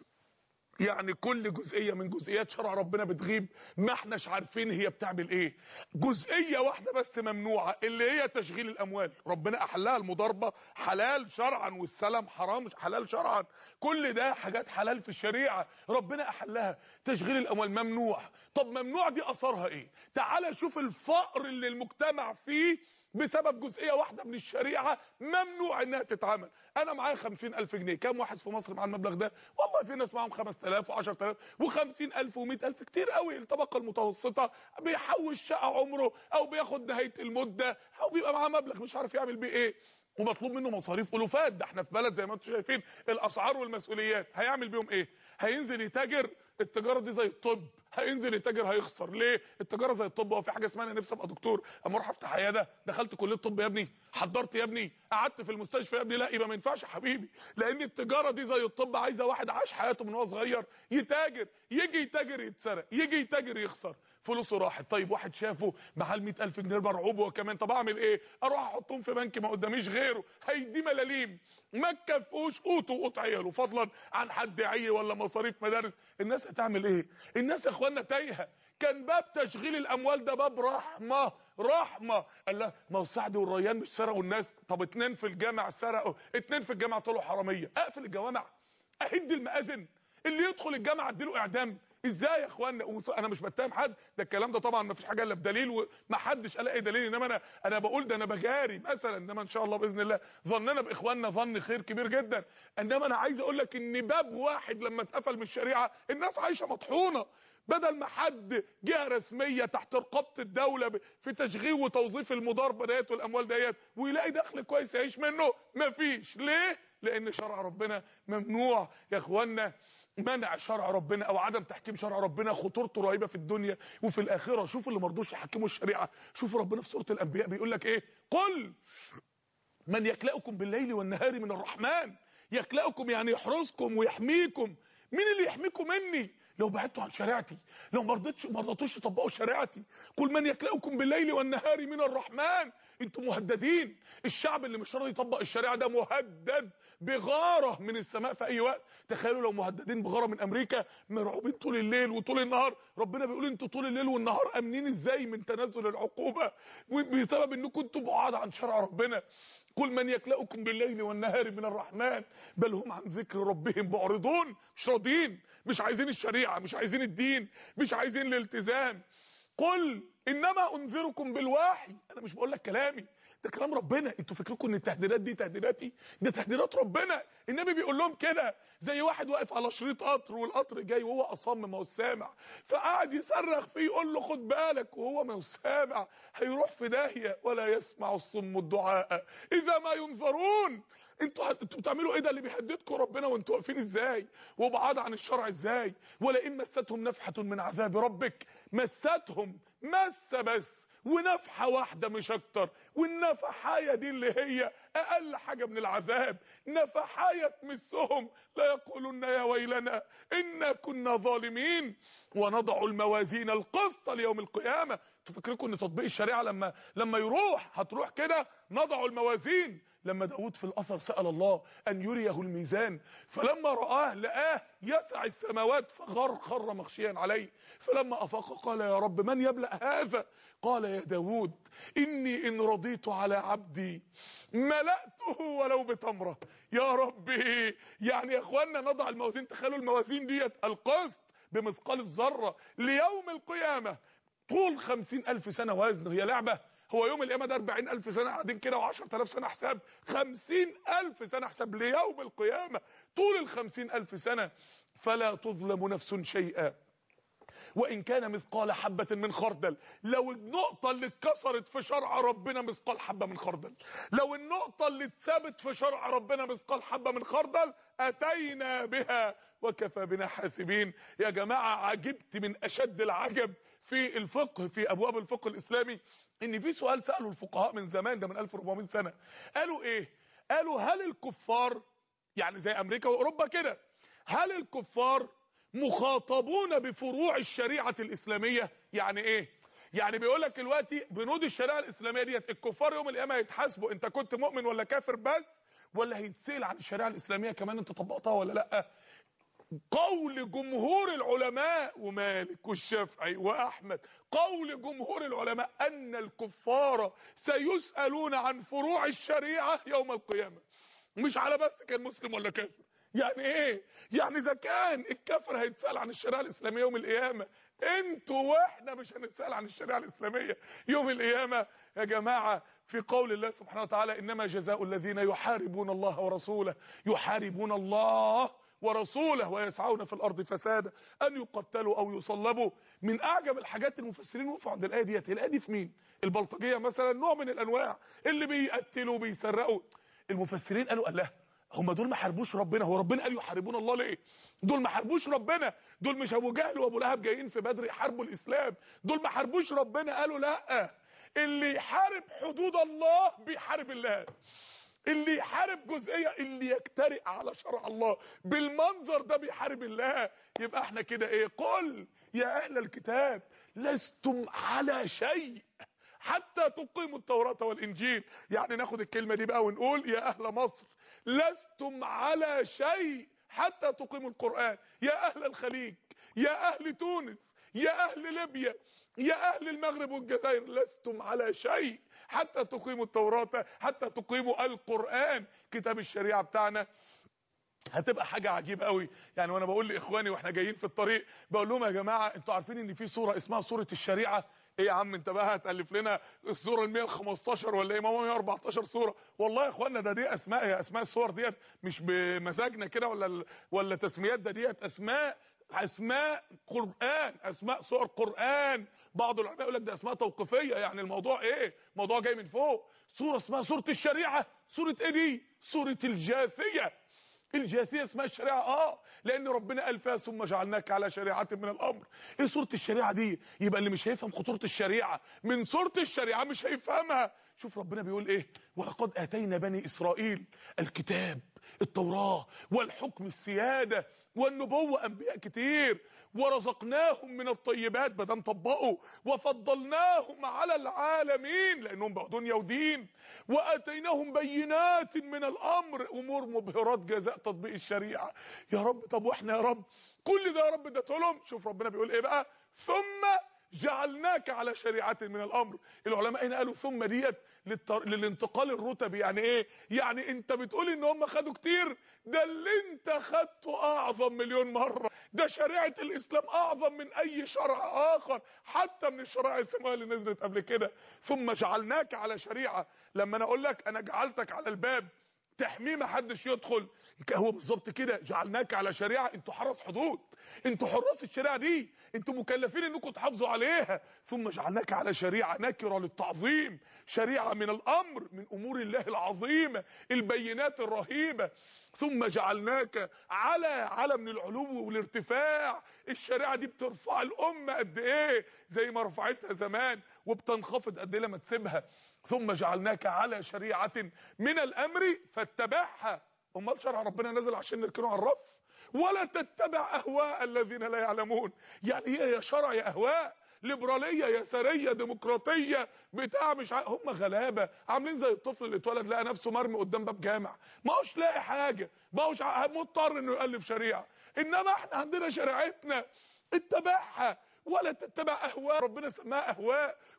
يعني كل جزئية من جزئيات شرع ربنا بتغيب ما احناش عارفين هي بتعمل ايه جزئية واحدة بس ممنوعة اللي هي تشغيل الاموال ربنا احلها المضاربة حلال شرعا والسلام حرام حلال شرعا كل ده حاجات حلال في الشريعة ربنا احلها تشغيل الاموال ممنوع طب ممنوع دي اثرها ايه تعال شوف الفقر اللي المجتمع فيه بسبب جزئية واحدة من الشريعة ممنوع انها تتعمل انا معايا خمسين الف جنيه كام واحد في مصر مع المبلغ ده والله في ناس معاهم خمس تلاف وعشر تلاف وخمسين الف ومئة الف كتير قوي الطبقة المتوسطة بيحوش شقة عمره او بياخد نهاية المدة او بيبقى معاه مبلغ مش عارف يعمل بيه ايه ومطلوب منه مصاريف الوفات ده احنا في بلد زي ما انتم شايفين الاسعار والمسؤوليات هيعمل بيهم ايه هينزل يتاجر التجاره دي زي الطب هينزل يتاجر هيخسر ليه التجاره زي الطب هو في حاجه اسمها انا نفسي ابقى دكتور اما اروح افتح عياده دخلت كليه طب يا ابني حضرت يا ابني قعدت في المستشفى يا ابني لا يبقى ما ينفعش يا حبيبي لان التجاره دي زي الطب عايزه واحد عاش حياته من وهو صغير يتاجر يجي يتاجر يتسرق يجي يتاجر يخسر فلوسه راحت طيب واحد شافه معاه ال 100000 جنيه مرعوب هو كمان طب اعمل ايه اروح احطهم في بنك ما قداميش غيره هيدي ملاليم ما تكفوش قوته وقوت عياله فضلا عن حد عي ولا مصاريف مدارس الناس هتعمل ايه الناس يا اخوانا تايهه كان باب تشغيل الاموال ده باب رحمه رحمه قال لا ما هو سعد والريان مش سرقوا الناس طب اتنين في الجامع سرقوا اتنين في الجامع طلعوا حراميه اقفل الجوامع اهد المآذن اللي يدخل الجامع اديله اعدام ازاي يا اخوانا انا مش بتهم حد ده الكلام ده طبعا ما فيش حاجه الا بدليل وما حدش قال اي دليل انما انا انا بقول ده انا بجاري مثلا انما ان شاء الله باذن الله ظننا باخواننا ظن خير كبير جدا انما انا عايز اقول لك ان باب واحد لما اتقفل من الشريعه الناس عايشه مطحونه بدل ما حد جهه رسميه تحت رقابه الدوله في تشغيل وتوظيف المضاربه ديت والاموال ديت ويلاقي دخل كويس يعيش منه مفيش ليه لان شرع ربنا ممنوع يا اخوانا منع شرع ربنا او عدم تحكيم شرع ربنا خطورته رهيبه في الدنيا وفي الاخره شوف اللي مرضوش يحكموا الشريعه شوف ربنا في سوره الانبياء بيقول لك ايه قل من يكلأكم بالليل والنهار من الرحمن يكلأكم يعني يحرسكم ويحميكم مين اللي يحميكم مني لو بعدتوا عن شريعتي لو ما رضيتش ما رضيتوش تطبقوا شريعتي قل من يكلأكم بالليل والنهار من الرحمن انتم مهددين الشعب اللي مش راضي يطبق الشريعه ده مهدد بغاره من السماء في اي وقت تخيلوا لو مهددين بغاره من امريكا مرعوبين طول الليل وطول النهار ربنا بيقول انتوا طول الليل والنهار امنين ازاي من تنزل العقوبه بسبب انكم انتوا بعاد عن شرع ربنا قل من يكلأكم بالليل والنهار من الرحمن بل هم عن ذكر ربهم معرضون مش راضيين مش عايزين الشريعه مش عايزين الدين مش عايزين الالتزام قل انما انذركم بالوحي انا مش بقول لك كلامي ده كلام ربنا انتوا فاكركم ان التهديدات دي تهديداتي ده تهديدات ربنا النبي بيقول لهم كده زي واحد واقف على شريط قطر والقطر جاي وهو اصم ما هو سامع فقعد يصرخ فيه يقول له خد بالك وهو ما هو سامع هيروح في داهيه ولا يسمع الصم الدعاء اذا ما ينظرون انتوا انتوا بتعملوا ايه ده اللي بيهددكم ربنا وانتوا واقفين ازاي وبعاد عن الشرع ازاي ولئن مستهم نفحه من عذاب ربك مستهم مس بس ونفحة واحدة مش اكتر والنفحاية دي اللي هي اقل حاجة من العذاب نفحاية تمسهم لا يقولون يا ويلنا انا كنا ظالمين ونضع الموازين القسط ليوم القيامة تفكركم ان تطبيق الشريعة لما لما يروح هتروح كده نضع الموازين لما داود في الاثر سأل الله ان يريه الميزان فلما رآه لقاه يسع السماوات فغر خر مخشيا عليه فلما افاق قال يا رب من يبلأ هذا قال يا داود اني ان رضيت على عبدي ملأته ولو بتمرة يا ربي يعني يا اخوانا نضع الموازين تخيلوا الموازين ديت القسط بمثقال الذرة ليوم القيامة طول خمسين ألف سنة وزن هي لعبة هو يوم القيامة ده أربعين ألف سنة قاعدين كده وعشر تلاف سنة حساب خمسين ألف سنة حساب ليوم القيامة طول الخمسين ألف سنة فلا تظلم نفس شيئا وان كان مثقال حبة من خردل لو النقطة اللي اتكسرت في شرع ربنا مثقال حبة من خردل لو النقطة اللي اتثبت في شرع ربنا مثقال حبة من خردل اتينا بها وكفى بنا حاسبين يا جماعة عجبت من اشد العجب في الفقه في ابواب الفقه الاسلامي ان في سؤال سأله الفقهاء من زمان ده من 1400 سنة قالوا ايه قالوا هل الكفار يعني زي امريكا واوروبا كده هل الكفار مخاطبون بفروع الشريعة الإسلامية يعني ايه يعني بيقول لك دلوقتي بنود الشريعة الإسلامية ديت الكفار يوم القيامة هيتحاسبوا انت كنت مؤمن ولا كافر بس ولا هيتسأل عن الشريعة الإسلامية كمان انت طبقتها ولا لا قول جمهور العلماء ومالك والشافعي واحمد قول جمهور العلماء ان الكفار سيسألون عن فروع الشريعة يوم القيامة مش على بس كان مسلم ولا كافر يعني ايه يعني اذا كان الكافر هيتسال عن الشريعه الاسلاميه يوم القيامه انتوا واحنا مش هنتسال عن الشريعه الاسلاميه يوم القيامه يا جماعه في قول الله سبحانه وتعالى انما جزاء الذين يحاربون الله ورسوله يحاربون الله ورسوله ويسعون في الارض فسادا ان يقتلوا او يصلبوا من اعجب الحاجات المفسرين وقفوا عند الايه ديت الايه دي في مين البلطجيه مثلا نوع من الانواع اللي بيقتلوا بيسرقوا المفسرين قالوا الله هم دول ما حاربوش ربنا هو ربنا قال يحاربون الله ليه دول ما حاربوش ربنا دول مش ابو جهل وابو لهب جايين في بدر يحاربوا الاسلام دول ما حاربوش ربنا قالوا لا اللي يحارب حدود الله بيحارب الله اللي يحارب جزئيه اللي يجترئ على شرع الله بالمنظر ده بيحارب الله يبقى احنا كده ايه قل يا اهل الكتاب لستم على شيء حتى تقيموا التوراة والانجيل يعني ناخد الكلمة دي بقى ونقول يا اهل مصر لستم على شيء حتى تقيموا القرآن يا اهل الخليج يا اهل تونس يا اهل ليبيا يا اهل المغرب والجزائر لستم على شيء حتى تقيموا التوراة حتى تقيموا القرآن كتاب الشريعة بتاعنا هتبقى حاجة عجيبة قوي يعني وانا بقول لاخواني واحنا جايين في الطريق بقول لهم يا جماعة انتوا عارفين ان في سورة اسمها سورة الشريعة ايه يا عم انت بقى هتالف لنا السوره ال 115 ولا ايه ما 114 سوره والله يا اخوانا ده دي اسماء يا اسماء السور ديت مش بمزاجنا كده ولا ولا تسميات ده ديت اسماء اسماء قران اسماء سور قران بعض العلماء يقول لك ده اسماء توقيفيه يعني الموضوع ايه موضوع جاي من فوق سوره اسمها سوره الشريعه سوره ايه دي سوره الجاثيه الجاثيه اسمها الشريعه اه لان ربنا قال فيها ثم جعلناك على شريعه من الامر ايه سوره الشريعه دي يبقى اللي مش هيفهم خطوره الشريعه من سوره الشريعه مش هيفهمها شوف ربنا بيقول ايه ولقد اتينا بني اسرائيل الكتاب التوراه والحكم السياده والنبوه انبياء كتير ورزقناهم من الطيبات بدل طبقوا وفضلناهم على العالمين لانهم بقى دنيا ودين واتيناهم بينات من الامر امور مبهرات جزاء تطبيق الشريعه يا رب طب واحنا يا رب كل ده يا رب ده لهم شوف ربنا بيقول ايه بقى ثم جعلناك على شريعه من الامر العلماء هنا قالوا ثم ديت للتر... للانتقال الرتبي يعني ايه يعني انت بتقول ان هم خدوا كتير ده اللي انت خدته اعظم مليون مره ده شريعه الاسلام اعظم من اي شرع اخر حتى من الشرائع السماويه اللي نزلت قبل كده ثم جعلناك على شريعه لما انا اقول لك انا جعلتك على الباب تحميه ما حدش يدخل هو بالظبط كده جعلناك على شريعه انتوا حرس حدود انتوا حراس الشريعه دي انتوا مكلفين انكم تحافظوا عليها ثم جعلناك على شريعه نكره للتعظيم شريعه من الامر من امور الله العظيمه البينات الرهيبه ثم جعلناك على على من العلو والارتفاع الشريعه دي بترفع الامه قد ايه زي ما رفعتها زمان وبتنخفض قد ايه لما تسيبها ثم جعلناك على شريعه من الامر فاتبعها امال شرع ربنا نزل عشان نركنه على الرف ولا تتبع اهواء الذين لا يعلمون يعني ايه يا شرع يا اهواء ليبراليه يساريه ديمقراطيه بتاع مش ع... هم غلابه عاملين زي الطفل اللي اتولد لقى نفسه مرمي قدام باب جامع ما هوش لاقي حاجه ما هوش ع- مضطر انه يالف شريعه انما احنا عندنا شريعتنا اتبعها ولا تتبع اهواء ربنا سماها اهواء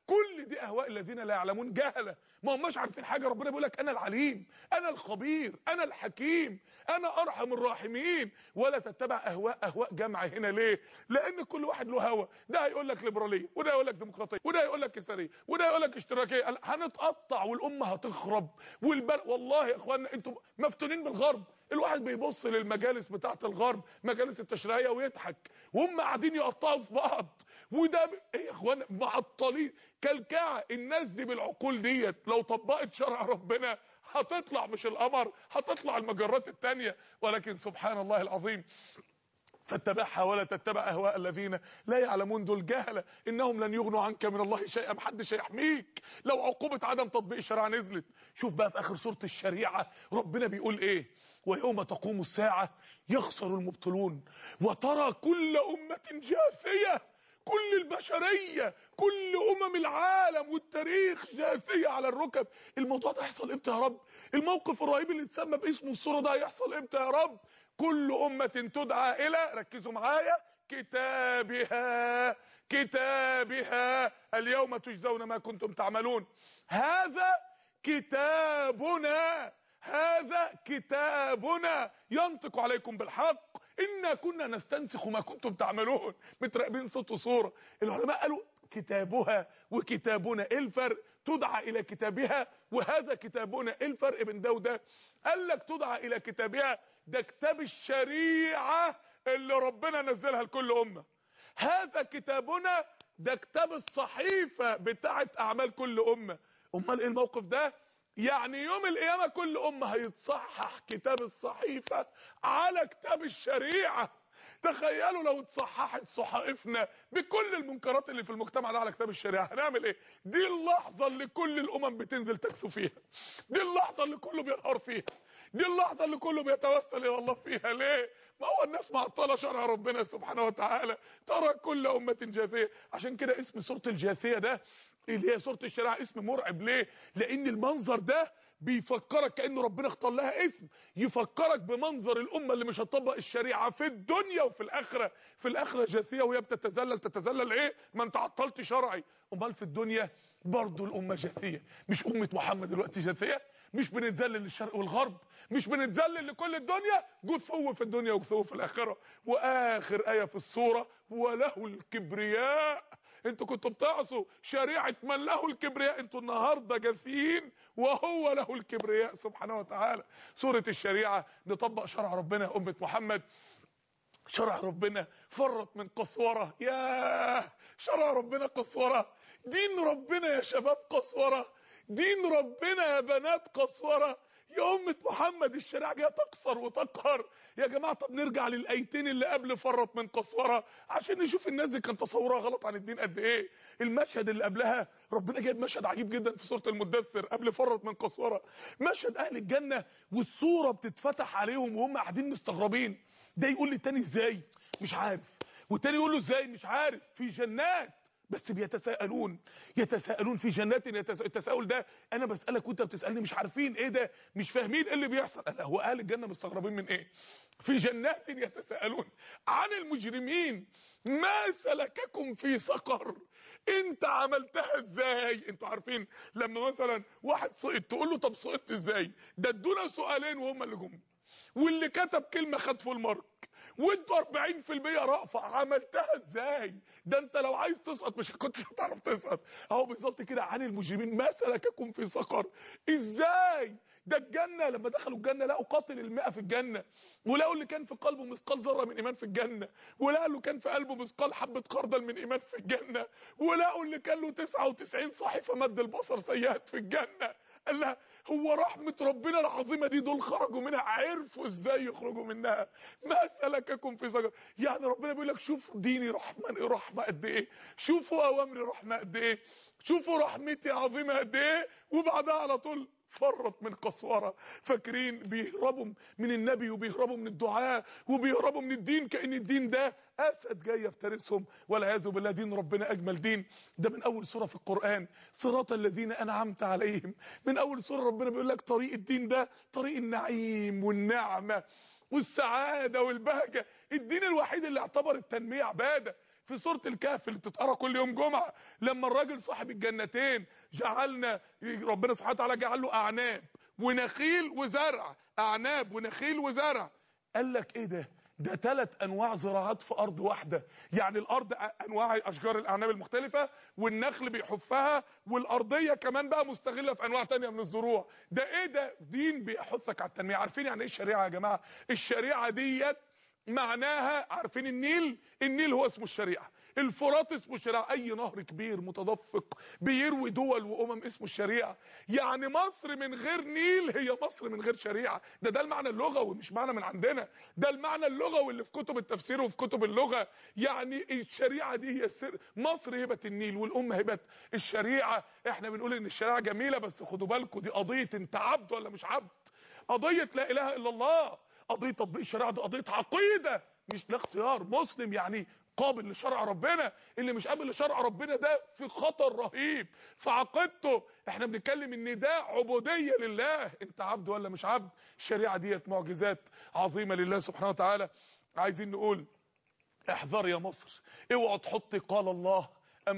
كل دي اهواء الذين لا يعلمون جهله ما هماش عارفين حاجه ربنا بيقول لك انا العليم انا الخبير انا الحكيم انا ارحم الراحمين ولا تتبع اهواء اهواء جمع هنا ليه لان كل واحد له هوى ده هيقول لك ليبراليه وده يقول لك ديمقراطيه وده يقول لك يساريه وده يقول لك اشتراكيه هنتقطع والامه هتخرب والبل والله يا اخوانا انتوا مفتونين بالغرب الواحد بيبص للمجالس بتاعه الغرب مجالس التشريعيه ويضحك وهم قاعدين يقطعوا في بعض وده ب... ايه يا اخوانا معطلين كلكعه الناس دي بالعقول ديت لو طبقت شرع ربنا هتطلع مش القمر هتطلع المجرات التانية ولكن سبحان الله العظيم فاتبعها ولا تتبع اهواء الذين لا يعلمون دول جهله انهم لن يغنوا عنك من الله شيئا محدش هيحميك لو عقوبه عدم تطبيق الشريعه نزلت شوف بقى في اخر سوره الشريعه ربنا بيقول ايه ويوم تقوم الساعه يخسر المبطلون وترى كل امه جاثيه كل البشريه كل امم العالم والتاريخ جاثيه على الركب الموضوع ده هيحصل امتى يا رب الموقف الرهيب اللي اتسمى باسمه الصوره ده هيحصل امتى يا رب كل أمة تدعى إلى ركزوا معايا كتابها كتابها اليوم تجزون ما كنتم تعملون هذا كتابنا هذا كتابنا ينطق عليكم بالحق إنا كنا نستنسخ ما كنتم تعملون متراقبين صوت وصورة العلماء قالوا كتابها وكتابنا ايه الفرق تدعى الى كتابها وهذا كتابنا ايه الفرق بين ده وده قال لك تدعى الى كتابها ده كتاب الشريعه اللي ربنا نزلها لكل امه هذا كتابنا ده كتاب الصحيفه بتاعه اعمال كل امه امال ايه الموقف ده يعني يوم القيامه كل امه هيتصحح كتاب الصحيفه على كتاب الشريعه تخيلوا لو اتصححت صحائفنا بكل المنكرات اللي في المجتمع ده على كتاب الشريعه هنعمل ايه دي اللحظه اللي كل الامم بتنزل تكسو فيها دي اللحظه اللي كله بينهار فيها دي اللحظه اللي كله بيتوسل الى الله فيها ليه ما هو الناس معطله شرع ربنا سبحانه وتعالى ترى كل امه جاثيه عشان كده اسم سوره الجاثيه ده اللي هي سوره الشريعه اسم مرعب ليه لان المنظر ده بيفكرك كأن ربنا اختار لها اسم يفكرك بمنظر الأمة اللي مش هتطبق الشريعة في الدنيا وفي الآخرة في الآخرة جاثية وهي بتتذلل تتذلل ايه ما انت عطلت شرعي امال في الدنيا برضو الأمة جاثية مش أمة محمد دلوقتي جاثية مش بنتذلل للشرق والغرب مش بنتذلل لكل الدنيا جثو في الدنيا وجثو في الآخرة وآخر آية في السورة وله الكبرياء انتوا كنتوا بتعصوا شريعه من له الكبرياء انتوا النهارده جاثيين وهو له الكبرياء سبحانه وتعالى سوره الشريعه نطبق شرع ربنا يا امه محمد شرع ربنا فرط من قسوره ياه شرع ربنا قسوره دين ربنا يا شباب قسوره دين ربنا يا بنات قسوره يا أمة محمد الشريعة جايه تقصر وتقهر يا جماعة طب نرجع للآيتين اللي قبل فرط من قسورة عشان نشوف الناس دي كان تصورها غلط عن الدين قد ايه المشهد اللي قبلها ربنا جايب مشهد عجيب جدا في سورة المدثر قبل فرط من قسورة مشهد أهل الجنة والصورة بتتفتح عليهم وهم قاعدين مستغربين ده يقول للتاني ازاي مش عارف والتاني يقول له ازاي مش عارف في جنات بس بيتساءلون يتساءلون في جنات يتساءل التساؤل ده انا بسالك وانت بتسالني مش عارفين ايه ده مش فاهمين ايه اللي بيحصل لا هو اهل الجنه مستغربين من ايه في جنات يتساءلون عن المجرمين ما سلككم في سقر انت عملتها ازاي انتوا عارفين لما مثلا واحد سقط تقول له طب سقطت ازاي ده ادونا سؤالين وهم اللي جم واللي كتب كلمه خد في المارك وانتوا 40% رأفة عملتها ازاي ده انت لو عايز تسقط مش كنتش هتعرف تسقط اهو بالظبط كده عن المجرمين ما سلككم في سقر ازاي ده الجنة لما دخلوا الجنة لقوا قاتل المئة في الجنة ولقوا اللي كان في قلبه مثقال ذرة من إيمان في الجنة ولقوا اللي كان في قلبه مثقال حبة خردل من إيمان في الجنة ولقوا اللي كان له 99 صحيفة مد البصر سيئات في الجنة قال لها هو رحمة ربنا العظيمة دي دول خرجوا منها عرفوا ازاي يخرجوا منها ما سلككم في سقر يعني ربنا بيقول لك شوفوا ديني رحمة رحمة قد ايه شوفوا اوامري رحمة قد ايه شوفوا رحمتي عظيمة قد ايه وبعدها على طول فرط من قسورة فاكرين بيهربوا من النبي وبيهربوا من الدعاء وبيهربوا من الدين كأن الدين ده أسد جاي يفترسهم والعياذ بالله دين ربنا أجمل دين ده من أول سورة في القرآن صراط الذين أنعمت عليهم من أول سورة ربنا بيقول لك طريق الدين ده طريق النعيم والنعمة والسعادة والبهجة الدين الوحيد اللي اعتبر التنمية عبادة في سوره الكهف اللي بتتقرا كل يوم جمعه لما الراجل صاحب الجنتين جعلنا ربنا سبحانه وتعالى جعل له اعناب ونخيل وزرع اعناب ونخيل وزرع قال لك ايه ده ده ثلاث انواع زراعات في ارض واحده يعني الارض انواع اشجار الاعناب المختلفه والنخل بيحفها والارضيه كمان بقى مستغله في انواع تانية من الزروع ده ايه ده دين بيحثك على التنميه عارفين يعني ايه الشريعه يا جماعه الشريعه ديت معناها عارفين النيل النيل هو اسمه الشريعه الفرات اسمه الشريعه اي نهر كبير متدفق بيروي دول وامم اسمه الشريعه يعني مصر من غير نيل هي مصر من غير شريعه ده ده المعنى اللغوي مش معنى من عندنا ده المعنى اللغوي اللي في كتب التفسير وفي كتب اللغه يعني الشريعه دي هي السر مصر هبه النيل والامه هبه الشريعه احنا بنقول ان الشريعه جميله بس خدوا بالكم دي قضيه انت عبد ولا مش عبد قضيه لا اله الا الله قضيه تطبيق الشريعه دي قضيه عقيده مش ده اختيار مسلم يعني قابل لشرع ربنا اللي مش قابل لشرع ربنا ده في خطر رهيب في عقيدته احنا بنتكلم ان ده عبوديه لله انت عبد ولا مش عبد الشريعه ديت معجزات عظيمه لله سبحانه وتعالى عايزين نقول احذر يا مصر اوعى تحطي قال الله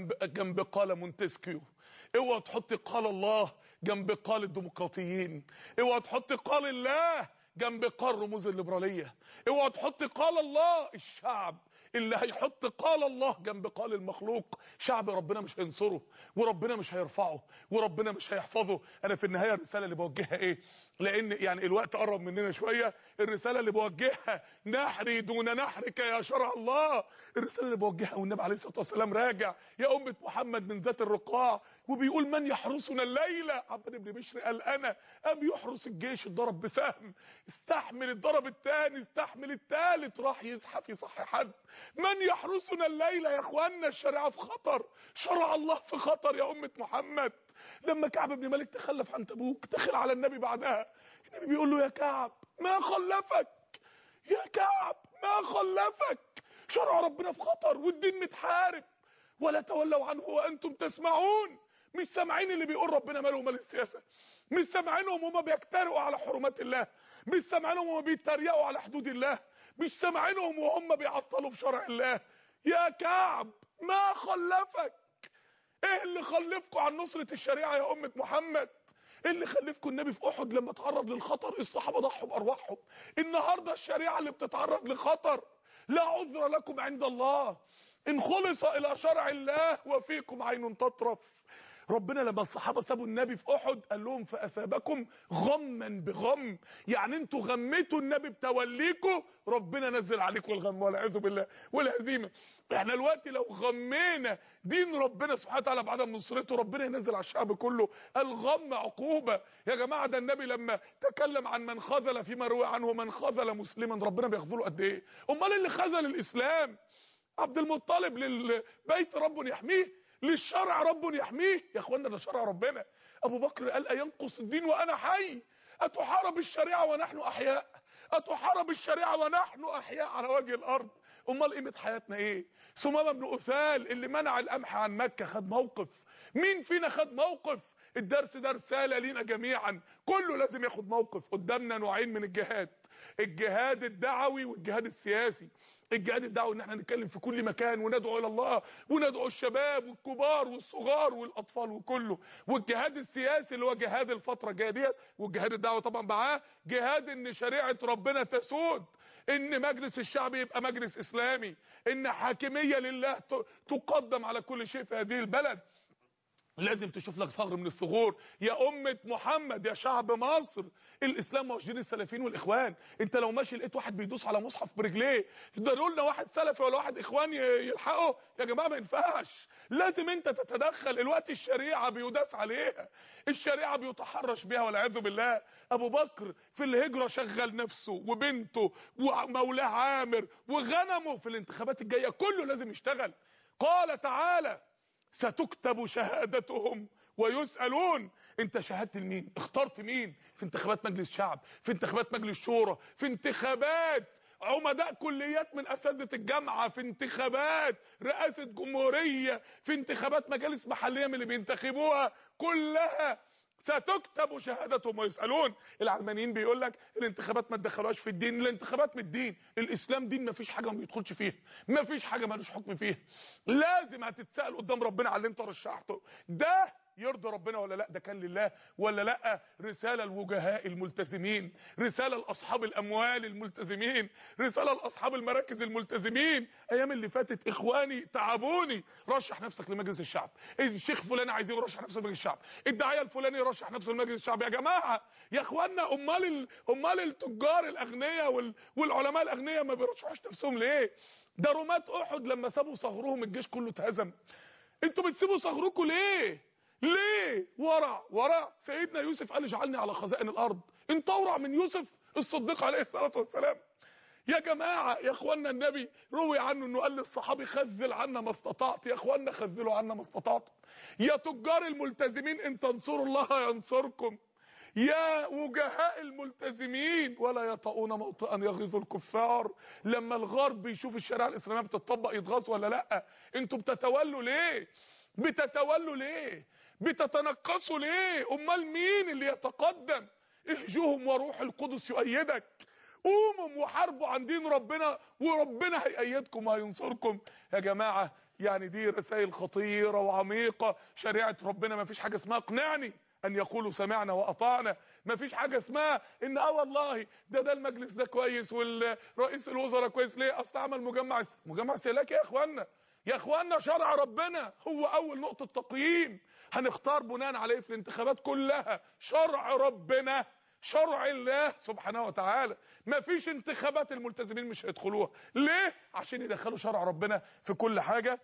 جنب قال مونتسكيو اوعى تحطي قال الله جنب قال الديمقراطيين اوعى تحطي قال الله جنب قال رموز الليبراليه اوعى تحطي قال الله الشعب اللي هيحط قال الله جنب قال المخلوق شعب ربنا مش هينصره وربنا مش هيرفعه وربنا مش هيحفظه انا في النهايه الرساله اللي بوجهها ايه لان يعني الوقت قرب مننا شويه الرساله اللي بوجهها نحري دون نحرك يا شرع الله الرساله اللي بوجهها والنبي عليه الصلاه والسلام راجع يا امه محمد من ذات الرقاع وبيقول من يحرسنا الليله عبد بن بشر قال انا ام يحرس الجيش اتضرب بسهم استحمل الضرب الثاني استحمل الثالث راح يزحف يصحي حد من يحرسنا الليله يا اخوانا الشريعه في خطر شرع الله في خطر يا امه محمد لما كعب بن مالك تخلف عن تبوك دخل على النبي بعدها النبي بيقول له يا كعب ما خلفك يا كعب ما خلفك شرع ربنا في خطر والدين متحارب ولا تولوا عنه وانتم تسمعون مش سامعين اللي بيقول ربنا ماله ومال السياسه مش سامعينهم وهم بيجترئوا على حرمات الله مش سامعينهم وهم بيتريقوا على حدود الله مش سامعينهم وهم بيعطلوا في شرع الله يا كعب ما خلفك ايه اللي خلفكم عن نصرة الشريعة يا امة محمد ايه اللي خلفكم النبي في احد لما تعرض للخطر الصحابة ضحوا بارواحهم النهاردة الشريعة اللي بتتعرض لخطر لا عذر لكم عند الله ان خلص الى شرع الله وفيكم عين تطرف ربنا لما الصحابه سابوا النبي في احد قال لهم فاثابكم غما بغم يعني انتوا غميتوا النبي بتوليكم ربنا نزل عليكم الغم والعياذ بالله والهزيمه احنا دلوقتي لو غمينا دين ربنا سبحانه وتعالى بعدم نصرته ربنا ينزل على الشعب كله الغم عقوبه يا جماعه ده النبي لما تكلم عن من خذل فيما روى عنه من خذل مسلما ربنا بيخذله قد ايه امال اللي خذل الاسلام عبد المطلب للبيت رب يحميه للشرع رب يحميه يا اخوانا ده شرع ربنا ابو بكر قال اينقص الدين وانا حي اتحارب الشريعه ونحن احياء اتحارب الشريعه ونحن احياء على وجه الارض امال قيمه حياتنا ايه ثمامه بن اثال اللي منع القمح عن مكه خد موقف مين فينا خد موقف الدرس ده رساله لينا جميعا كله لازم ياخد موقف قدامنا نوعين من الجهاد الجهاد الدعوي والجهاد السياسي الجهاد الدعوي ان احنا نتكلم في كل مكان وندعو الى الله وندعو الشباب والكبار والصغار والاطفال وكله والجهاد السياسي اللي هو جهاد الفتره الجايه ديت والجهاد الدعوي طبعا معاه جهاد ان شريعه ربنا تسود ان مجلس الشعب يبقى مجلس اسلامي ان حاكميه لله تقدم على كل شيء في هذه البلد لازم تشوف لك ثغر من الثغور يا أمة محمد يا شعب مصر الإسلام مش دين السلفيين والإخوان أنت لو ماشي لقيت واحد بيدوس على مصحف برجليه تقدروا لنا واحد سلفي ولا واحد إخوان يلحقه يا جماعة ما ينفعش لازم أنت تتدخل الوقت الشريعة بيداس عليها الشريعة بيتحرش بها والعياذ بالله أبو بكر في الهجرة شغل نفسه وبنته ومولاه عامر وغنمه في الانتخابات الجاية كله لازم يشتغل قال تعالى ستكتب شهادتهم ويسألون انت شهدت لمين اخترت مين في انتخابات مجلس شعب في انتخابات مجلس شورى في انتخابات عمداء كليات من اساتذه الجامعه في انتخابات رئاسه جمهوريه في انتخابات مجالس محليه من اللي بينتخبوها كلها ستكتب شهادتهم ويسالون العلمانيين بيقول لك الانتخابات ما تدخلوهاش في الدين الانتخابات من الدين الاسلام دين ما فيش حاجه ما بيدخلش فيها ما فيش حاجه مالوش حكم فيها لازم هتتسال قدام ربنا على اللي انت رشحته ده يرضي ربنا ولا لا ده كان لله ولا لا رساله الوجهاء الملتزمين رساله لاصحاب الاموال الملتزمين رساله لاصحاب المراكز الملتزمين ايام اللي فاتت اخواني تعبوني رشح نفسك لمجلس الشعب الشيخ فلان عايزين يرشح نفسه لمجلس الشعب الداعيه الفلاني يرشح نفسه لمجلس الشعب يا جماعه يا اخوانا امال ال... امال التجار الاغنياء وال... والعلماء الاغنياء ما بيرشحوش نفسهم ليه ده رماة احد لما سابوا صغرهم الجيش كله اتهزم انتوا بتسيبوا صغركم ليه ليه ورع ورع سيدنا يوسف قال اجعلني على خزائن الارض انت اورع من يوسف الصديق عليه الصلاه والسلام يا جماعه يا اخوانا النبي روي عنه انه قال للصحابي خذل عنا ما استطعت يا اخوانا خذلوا عنا ما استطعتم يا تجار الملتزمين ان تنصروا الله ينصركم يا وجهاء الملتزمين ولا يطؤون موطئا يغيظ الكفار لما الغرب يشوف الشريعه الاسلاميه بتطبق يتغاظ ولا لا انتوا بتتولوا ليه بتتولوا ليه بتتنقصوا ليه امال مين اللي يتقدم اهجوهم وروح القدس يؤيدك قوموا وحاربوا عن دين ربنا وربنا هيأيدكم وهينصركم يا جماعة يعني دي رسائل خطيرة وعميقة شريعة ربنا ما فيش حاجة اسمها اقنعني ان يقولوا سمعنا واطعنا ما فيش حاجة اسمها ان اه والله ده ده المجلس ده كويس والرئيس الوزراء كويس ليه اصل عمل مجمع مجمع استهلاكي يا اخوانا يا اخوانا شرع ربنا هو اول نقطة تقييم هنختار بناء عليه في الانتخابات كلها شرع ربنا شرع الله سبحانه وتعالى مفيش انتخابات الملتزمين مش هيدخلوها ليه عشان يدخلوا شرع ربنا في كل حاجة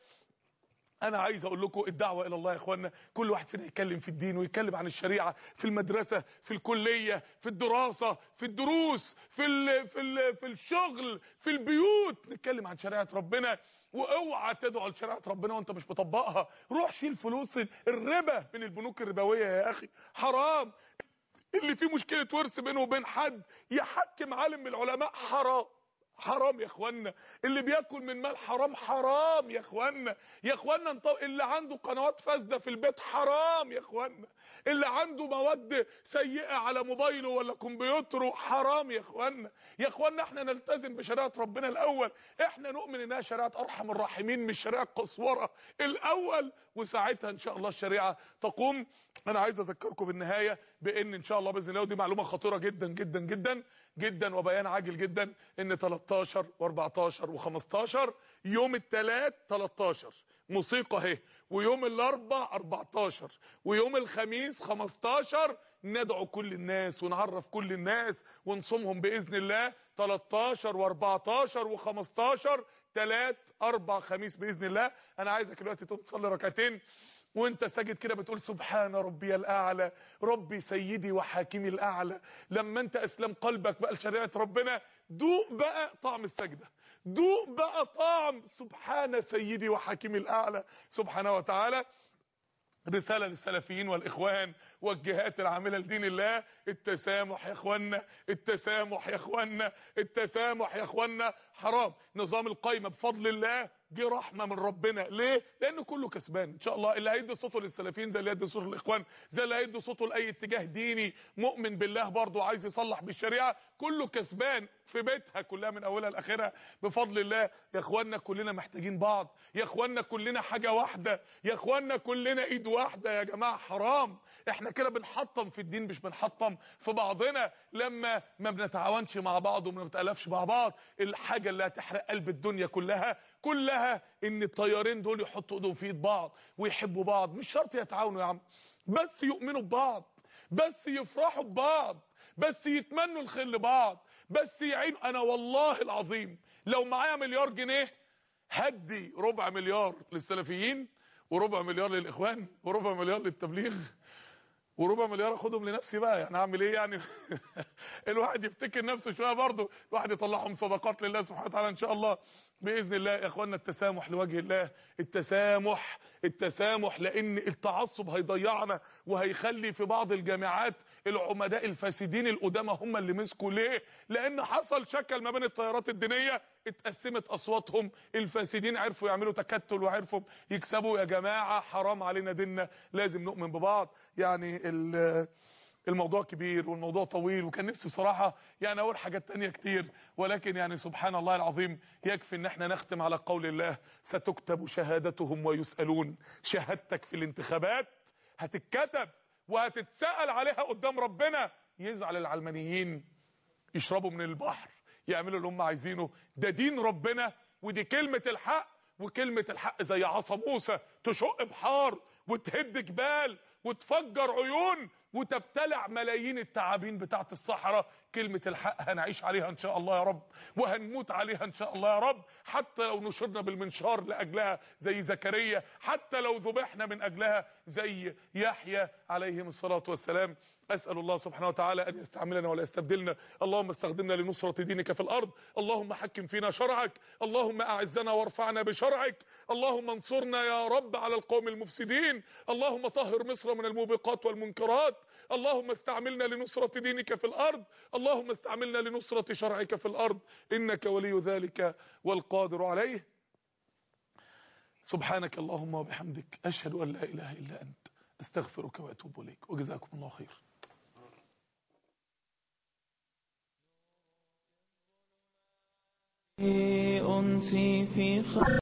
انا عايز اقول لكم الدعوه الى الله يا اخوانا كل واحد فينا يتكلم في الدين ويتكلم عن الشريعه في المدرسه في الكليه في الدراسه في الدروس في ال في ال في الشغل في البيوت نتكلم عن شريعه ربنا واوعى تدعو لشريعه ربنا وانت مش مطبقها روح شيل فلوس الربا من البنوك الربويه يا اخي حرام اللي فيه مشكله ورث بينه وبين حد يحكم عالم من العلماء حرام حرام يا اخوانا اللي بياكل من مال حرام حرام يا اخوانا يا اخوانا انت اللي عنده قنوات فاسده في البيت حرام يا اخوانا اللي عنده مواد سيئه على موبايله ولا كمبيوتره حرام يا اخوانا يا اخوانا احنا نلتزم بشريعه ربنا الاول احنا نؤمن انها شريعه ارحم الراحمين مش شريعه قسوره الاول وساعتها ان شاء الله الشريعه تقوم انا عايز اذكركم بالنهايه بان ان شاء الله باذن الله ودي معلومه خطيره جدا جدا جدا جدا وبيان عاجل جدا ان 13 و14 و15 يوم الثلاث 13 موسيقى اهي ويوم الاربع 14 ويوم الخميس 15 ندعو كل الناس ونعرف كل الناس ونصومهم باذن الله 13 و14 و15 3 4 خميس باذن الله انا عايزك دلوقتي تقوم تصلي ركعتين وانت ساجد كده بتقول سبحان ربي الاعلى ربي سيدي وحاكمي الاعلى لما انت اسلم قلبك بقى لشريعه ربنا دوق بقى طعم السجده دوق بقى طعم سبحان سيدي وحاكمي الاعلى سبحانه وتعالى رسالة للسلفيين والإخوان والجهات العاملة لدين الله التسامح يا إخوانا التسامح يا إخوانا التسامح يا إخوانا حرام نظام القايمة بفضل الله جه رحمة من ربنا ليه لأنه كله كسبان إن شاء الله اللي هيدي صوته للسلفيين زي اللي هيدي صوته للإخوان زي اللي هيدي صوته لأي اتجاه ديني مؤمن بالله برضه عايز يصلح بالشريعة كله كسبان في بيتها كلها من أولها لآخرها بفضل الله يا إخوانا كلنا محتاجين بعض يا إخوانا كلنا حاجة واحدة يا إخوانا كلنا إيد واحدة يا جماعة حرام احنا كده بنحطم في الدين مش بنحطم في بعضنا لما ما بنتعاونش مع بعض وما بنتالفش مع بعض الحاجه اللي هتحرق قلب الدنيا كلها كلها ان الطيارين دول يحطوا ايدهم في ايد بعض ويحبوا بعض مش شرط يتعاونوا يا عم بس يؤمنوا ببعض بس يفرحوا ببعض بس يتمنوا الخير لبعض بس يعينوا انا والله العظيم لو معايا مليار جنيه هدي ربع مليار للسلفيين وربع مليار للاخوان وربع مليار للتبليغ وربع مليار اخدهم لنفسي بقى يعني اعمل ايه يعني الواحد يفتكر نفسه شويه برضه الواحد يطلعهم صدقات لله سبحانه وتعالى ان شاء الله باذن الله يا اخوانا التسامح لوجه الله التسامح التسامح لان التعصب هيضيعنا وهيخلي في بعض الجامعات العمداء الفاسدين القدامى هم اللي مسكوا ليه لان حصل شكل ما بين التيارات الدينيه اتقسمت اصواتهم الفاسدين عرفوا يعملوا تكتل وعرفوا يكسبوا يا جماعه حرام علينا ديننا لازم نؤمن ببعض يعني الموضوع كبير والموضوع طويل وكان نفسي بصراحة يعني اقول حاجات تانية كتير ولكن يعني سبحان الله العظيم يكفي ان احنا نختم على قول الله ستكتب شهادتهم ويسألون شهادتك في الانتخابات هتتكتب وهتتسأل عليها قدام ربنا يزعل العلمانيين يشربوا من البحر يعملوا اللي هم عايزينه ده دين ربنا ودي كلمة الحق وكلمة الحق زي عصا موسى تشق بحار وتهد جبال وتفجر عيون وتبتلع ملايين التعابين بتاعت الصحراء كلمة الحق هنعيش عليها ان شاء الله يا رب وهنموت عليها ان شاء الله يا رب حتى لو نشرنا بالمنشار لاجلها زي زكريا حتى لو ذبحنا من اجلها زي يحيى عليهم الصلاة والسلام اسال الله سبحانه وتعالى ان يستعملنا ولا يستبدلنا اللهم استخدمنا لنصرة دينك في الارض اللهم حكم فينا شرعك اللهم اعزنا وارفعنا بشرعك اللهم انصرنا يا رب على القوم المفسدين اللهم طهر مصر من الموبقات والمنكرات اللهم استعملنا لنصرة دينك في الارض اللهم استعملنا لنصرة شرعك في الارض انك ولي ذلك والقادر عليه سبحانك اللهم وبحمدك اشهد ان لا اله الا انت استغفرك واتوب اليك وجزاكم الله خير أنسي في خ...